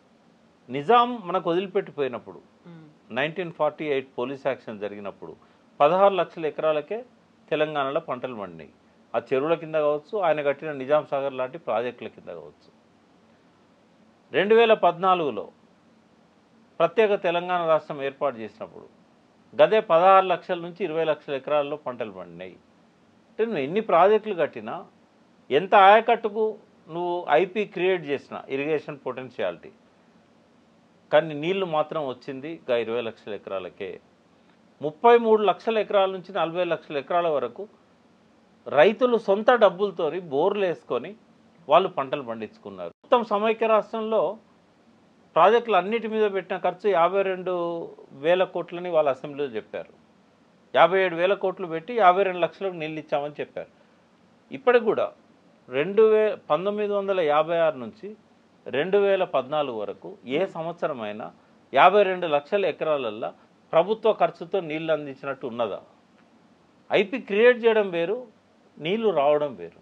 నిజాం మనకు వదిలిపెట్టిపోయినప్పుడు మ్మ్. Nineteen forty eight police action జరిగినప్పుడు పదహారు లక్షల ఎకరాలకే తెలంగాణలో పంటలు పండినాయి ఆ చెరువుల కింద కావచ్చు ఆయన కట్టిన నిజాం సాగర్ లాంటి ప్రాజెక్టుల కింద కావచ్చు రెండు వేల పద్నాలుగులో ప్రత్యేక తెలంగాణ రాష్ట్రం ఏర్పాటు చేసినప్పుడు గదే పదహారు లక్షల నుంచి ఇరవై లక్షల ఎకరాల్లో పంటలు పండినాయి అంటే నువ్వు ఎన్ని ప్రాజెక్టులు కట్టినా ఎంత ఆయకట్టుకు నువ్వు ఐపీ క్రియేట్ చేసిన ఇరిగేషన్ పొటెన్షియాలిటీ కానీ నీళ్లు మాత్రం వచ్చింది గా ఇరవై లక్షల ఎకరాలకే ముప్పై మూడు లక్షల ఎకరాల నుంచి నలభై లక్షల ఎకరాల వరకు రైతులు సొంత డబ్బులతోని బోర్లు వేసుకొని వాళ్ళు పంటలు పండించుకున్నారు మొత్తం సమైక్య రాష్ట్రంలో ప్రాజెక్టులు అన్నిటి మీద పెట్టిన ఖర్చు యాభై రెండు వేల కోట్లని వాళ్ళ అసెంబ్లీలో చెప్పారు యాభై ఏడు వేల కోట్లు పెట్టి యాభై రెండు లక్షలకు నీళ్ళు ఇచ్చామని చెప్పారు ఇప్పటికి కూడా రెండు వే పంతొమ్మిది వందల యాభై ఆరు నుంచి రెండు వేల పద్నాలుగు వరకు ఏ సంవత్సరమైనా యాభై రెండు లక్షల ఎకరాలల్లో ప్రభుత్వ ఖర్చుతో నీళ్లు అందించినట్టు ఉన్నదా ఐపీ క్రియేట్ చేయడం వేరు నీళ్లు రావడం వేరు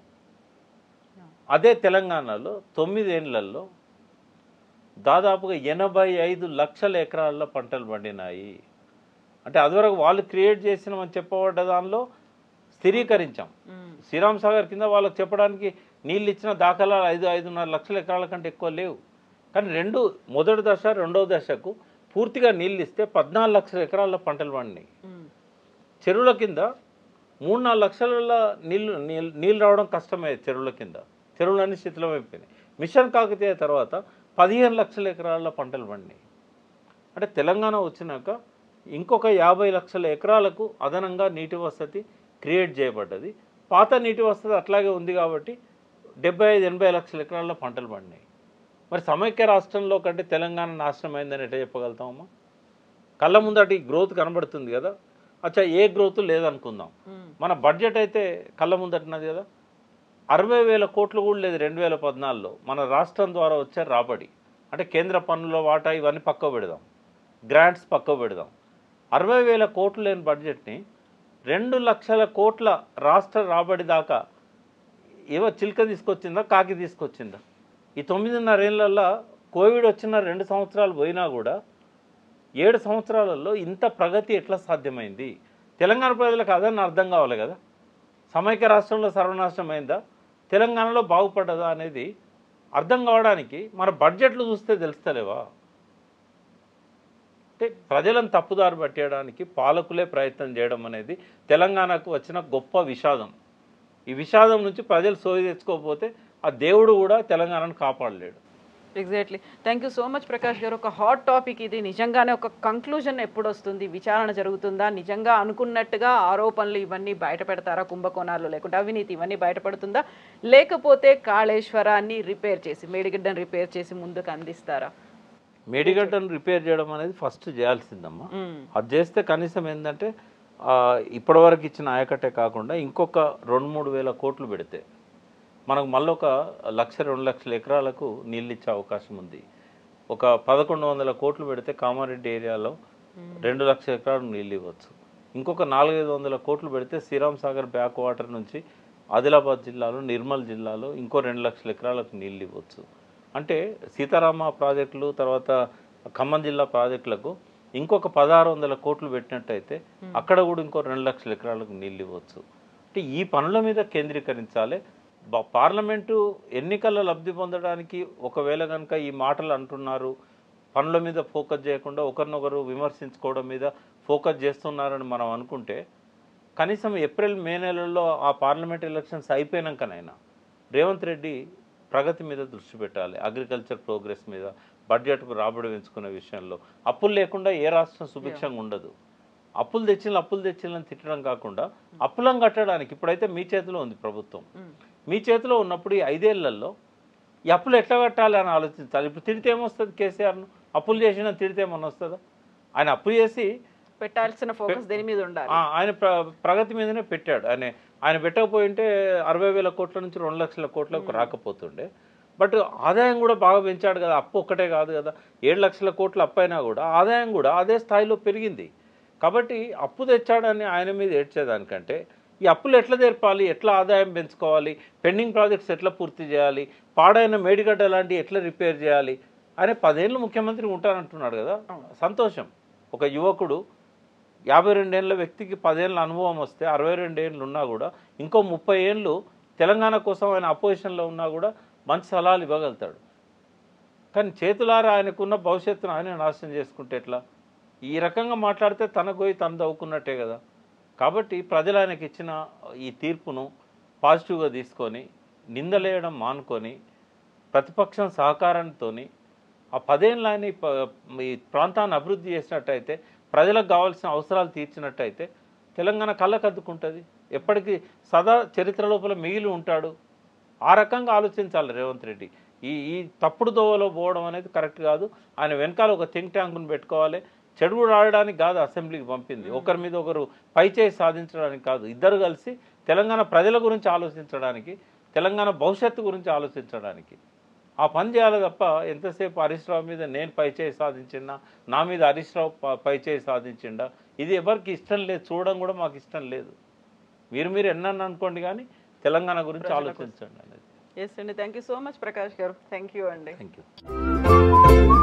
అదే తెలంగాణలో తొమ్మిదేళ్లలో దాదాపుగా ఎనభై ఐదు లక్షల ఎకరాల్లో పంటలు పండినాయి అంటే అదివరకు వాళ్ళు క్రియేట్ చేసినామని చెప్పబడ్డ దానిలో స్థిరీకరించాం మ్మ్. శ్రీరామ్ సాగర్ కింద వాళ్ళకి చెప్పడానికి నీళ్ళు ఇచ్చిన దాఖలాలు ఐదు ఐదున్నర లక్షల ఎకరాల కంటే ఎక్కువ లేవు కానీ రెండు మొదటి దశ రెండవ దశకు పూర్తిగా నీళ్ళు ఇస్తే పద్నాలుగు లక్షల ఎకరాల పంటలు పండినాయి మ్మ్. చెరువుల కింద మూడు నాలుగు లక్షల నీళ్ళు నీళ్ళు నీళ్ళు రావడం కష్టమే చెరువుల కింద చెరువులన్నీ శిథిలమైపోయినాయి మిషన్ కాకతీయ తర్వాత పదిహేను లక్షల ఎకరాల పంటలు పండినాయి అంటే తెలంగాణ వచ్చినాక ఇంకొక యాభై లక్షల ఎకరాలకు అదనంగా నీటి వసతి క్రియేట్ చేయబడ్డది పాత నీటి వసతి అట్లాగే ఉంది కాబట్టి డెబ్బై ఐదు ఎనభై లక్షల ఎకరాల్లో పంటలు పండినాయి మరి సమైక్య రాష్ట్రంలో కంటే తెలంగాణ నాశనం అయిందని ఎట్లా చెప్పగలుగుతామమ్మా కళ్ళ ముందటి గ్రోత్ కనబడుతుంది కదా అచ్చా ఏ గ్రోత్ లేదనుకుందాం మ్మ్. మన బడ్జెట్ అయితే కళ్ళ ముందటినది కదా అరవై వేల కోట్లు కూడా లేదు రెండు వేల పద్నాలుగులో మన రాష్ట్రం ద్వారా వచ్చే రాబడి అంటే కేంద్ర పన్నుల వాటా ఇవన్నీ పక్క పెడదాం గ్రాంట్స్ పక్క పెడదాం అరవై వేల కోట్లు లేని బడ్జెట్ని రెండు లక్షల కోట్ల రాష్ట్ర రాబడి దాకా ఏవో చిలుక తీసుకొచ్చిందా కాకి తీసుకొచ్చిందా ఈ తొమ్మిదిన్నర ఏళ్ళల్లో కోవిడ్ వచ్చిన రెండు సంవత్సరాలు పోయినా కూడా ఏడు సంవత్సరాలలో ఇంత ప్రగతి ఎట్లా సాధ్యమైంది తెలంగాణ ప్రజలకు అదని అర్థం కావాలి కదా సమైక్య రాష్ట్రంలో సర్వనాశనం అయిందా తెలంగాణలో బాగుపడ్డదా అనేది అర్థం కావడానికి మన బడ్జెట్లు చూస్తే తెలుస్తలేవా అంటే ప్రజలను తప్పుదారి పట్టేయడానికి పాలకులే ప్రయత్నం చేయడం అనేది తెలంగాణకు వచ్చిన గొప్ప విషాదం ఈ విషాదం నుంచి ప్రజలు సోయి తెచ్చుకోకపోతే ఆ దేవుడు కూడా తెలంగాణను కాపాడలేడు exactly thank you so much Prakash గారు ఒక హాట్ టాపిక్ ఇది నిజంగానే ఒక కంక్లూజన్ ఎప్పుడు వస్తుంది విచారణ జరుగుతుందా నిజంగా అనుకున్నట్టుగా ఆరోపణలు ఇవన్నీ బయట పెడతారా కుంభకోణాలు లేకుంటే అవినీతి ఇవన్నీ బయటపడుతుందా లేకపోతే కాళేశ్వరాన్ని రిపేర్ చేసి మేడిగడ్డను రిపేర్ చేసి ముందుకు అందిస్తారా మేడిగడ్డను రిపేర్ చేయడం అనేది ఫస్ట్ చేయాల్సిందమ్మా మ్మ్. అది చేస్తే కనీసం ఏంటంటే ఆ, ఇప్పటివరకు ఇచ్చిన ఆయకట్టే కాకుండా ఇంకొక రెండు మూడు వేల కోట్లు పెడితే మనకు మళ్ళీ ఒక లక్ష రెండు లక్షల ఎకరాలకు నీళ్ళు ఇచ్చే అవకాశం ఉంది ఒక పదకొండు వందల కోట్లు పెడితే కామారెడ్డి ఏరియాలో రెండు లక్షల ఎకరాలకు నీళ్ళు ఇవ్వచ్చు ఇంకొక నాలుగైదు వందల కోట్లు పెడితే శ్రీరామ్ సాగర్ బ్యాక్ వాటర్ నుంచి ఆదిలాబాద్ జిల్లాలో నిర్మల్ జిల్లాలో ఇంకో రెండు లక్షల ఎకరాలకు నీళ్ళు ఇవ్వచ్చు అంటే సీతారామ ప్రాజెక్టులు తర్వాత ఖమ్మం జిల్లా ప్రాజెక్టులకు ఇంకొక పదహారు వందల కోట్లు పెట్టినట్టయితే అక్కడ కూడా ఇంకో రెండు లక్షల ఎకరాలకు నీళ్ళు ఇవ్వచ్చు అంటే ఈ పనుల మీద కేంద్రీకరించాలి బ- పార్లమెంటు ఎన్నికల లబ్ధి పొందడానికి ఒకవేళ కనుక ఈ మాటలు అంటున్నారు పనుల మీద ఫోకస్ చేయకుండా ఒకరినొకరు విమర్శించుకోవడం మీద ఫోకస్ చేస్తున్నారని మనం అనుకుంటే కనీసం ఏప్రిల్ మే నెలల్లో ఆ పార్లమెంట్ ఎలక్షన్స్ అయిపోయినాకనైనా రేవంత్ రెడ్డి ప్రగతి మీద దృష్టి పెట్టాలి అగ్రికల్చర్ ప్రోగ్రెస్ మీద బడ్జెట్కు రాబడి పెంచుకునే విషయంలో అప్పులు లేకుండా ఏ రాష్ట్రం సుభిక్షంగా ఉండదు అప్పులు తెచ్చిన అప్పులు తెచ్చిన తిట్టడం కాకుండా అప్పులను కట్టడానికి ఇప్పుడైతే మీ చేతిలో ఉంది ప్రభుత్వం మీ చేతిలో ఉన్నప్పుడు ఈ ఐదేళ్లలో ఈ అప్పులు ఎట్లా కట్టాలి అని ఆలోచించాలి ఇప్పుడు తిడితే ఏమొస్తుంది కేసీఆర్ను అప్పులు చేసినా తిడితే ఏమన్నా వస్తుందా ఆయన అప్పు చేసి పెట్టాల్సిన ఫోకస్ దేని మీద ఉండాలి ఆ, ఆయన ప్ర- ప్రగతి మీదనే పెట్టాడు ఆయన ఆయన పెట్టకపోయి ఉంటే అరవై వేల కోట్ల నుంచి రెండు లక్షల కోట్లకు రాకపోతుండే బట్ ఆదాయం కూడా బాగా పెంచాడు కదా అప్పు ఒక్కటే కాదు కదా ఏడు లక్షల కోట్ల అప్పు అయినా కూడా ఆదాయం కూడా అదే స్థాయిలో పెరిగింది కాబట్టి అప్పు తెచ్చాడని ఆయన మీద ఏడ్చేదానికంటే ఈ అప్పులు ఎట్లా తెరపాలి ఎట్లా ఆదాయం పెంచుకోవాలి పెండింగ్ ప్రాజెక్ట్స్ ఎట్లా పూర్తి చేయాలి పాడైన మేడిగడ్డ లాంటివి ఎట్లా రిపేర్ చేయాలి అనే పదేళ్ళు ముఖ్యమంత్రి ఉంటానంటున్నాడు కదా సంతోషం ఒక యువకుడు యాభై రెండేళ్ల వ్యక్తికి పదేళ్ళ అనుభవం వస్తే అరవై రెండేళ్ళు ఉన్నా కూడా ఇంకో ముప్పై ఏళ్ళు తెలంగాణ కోసం ఆయన అపోజిషన్లో ఉన్నా కూడా మంచి సలహాలు ఇవ్వగలుగుతాడు కానీ చేతులారా ఆయనకున్న భవిష్యత్తును ఆయన నాశనం చేసుకుంటే ఎట్లా ఈ రకంగా మాట్లాడితే తన పోయి తను దవ్వుకున్నట్టే కదా కాబట్టి ప్రజలు ఆయనకి ఇచ్చిన ఈ తీర్పును పాజిటివ్గా తీసుకొని నిందలేయడం మానుకొని ప్రతిపక్షం సహకారంతోని ఆ పదేళ్ళు ఆయన ఈ ప- ఈ ప్రాంతాన్ని అభివృద్ధి చేసినట్టయితే ప్రజలకు కావాల్సిన అవసరాలు తీర్చినట్టయితే తెలంగాణ కళ్ళకద్దుకుంటుంది ఎప్పటికీ సదా చరిత్ర లోపల మిగిలి ఉంటాడు ఆ రకంగా ఆలోచించాలి రేవంత్ రెడ్డి ఈ ఈ తప్పుడు దోవలో పోవడం అనేది కరెక్ట్ కాదు ఆయన వెనకాల ఒక థింక్ ట్యాంకును పెట్టుకోవాలి చెడు ఆడడానికి కాదు అసెంబ్లీకి పంపింది ఒకరి మీద ఒకరు పైచేయి సాధించడానికి కాదు ఇద్దరు కలిసి తెలంగాణ ప్రజల గురించి ఆలోచించడానికి తెలంగాణ భవిష్యత్తు గురించి ఆలోచించడానికి ఆ పని చేయాలి తప్ప ఎంతసేపు హరీష్ రావు మీద నేను పైచేయి సాధించినా నా మీద హరీష్ రావు ప- పైచేయి సాధించిండా ఇది ఎవరికి ఇష్టం లేదు చూడడం కూడా మాకు ఇష్టం లేదు మీరు మీరు ఎన్నని అనుకోండి కానీ తెలంగాణ గురించి ప్రజల కోసం. ఆలోచించండి అనేది ఎస్ అండి thank you so much Prakash గారు థ్యాంక్ యూ అండి థ్యాంక్ యూ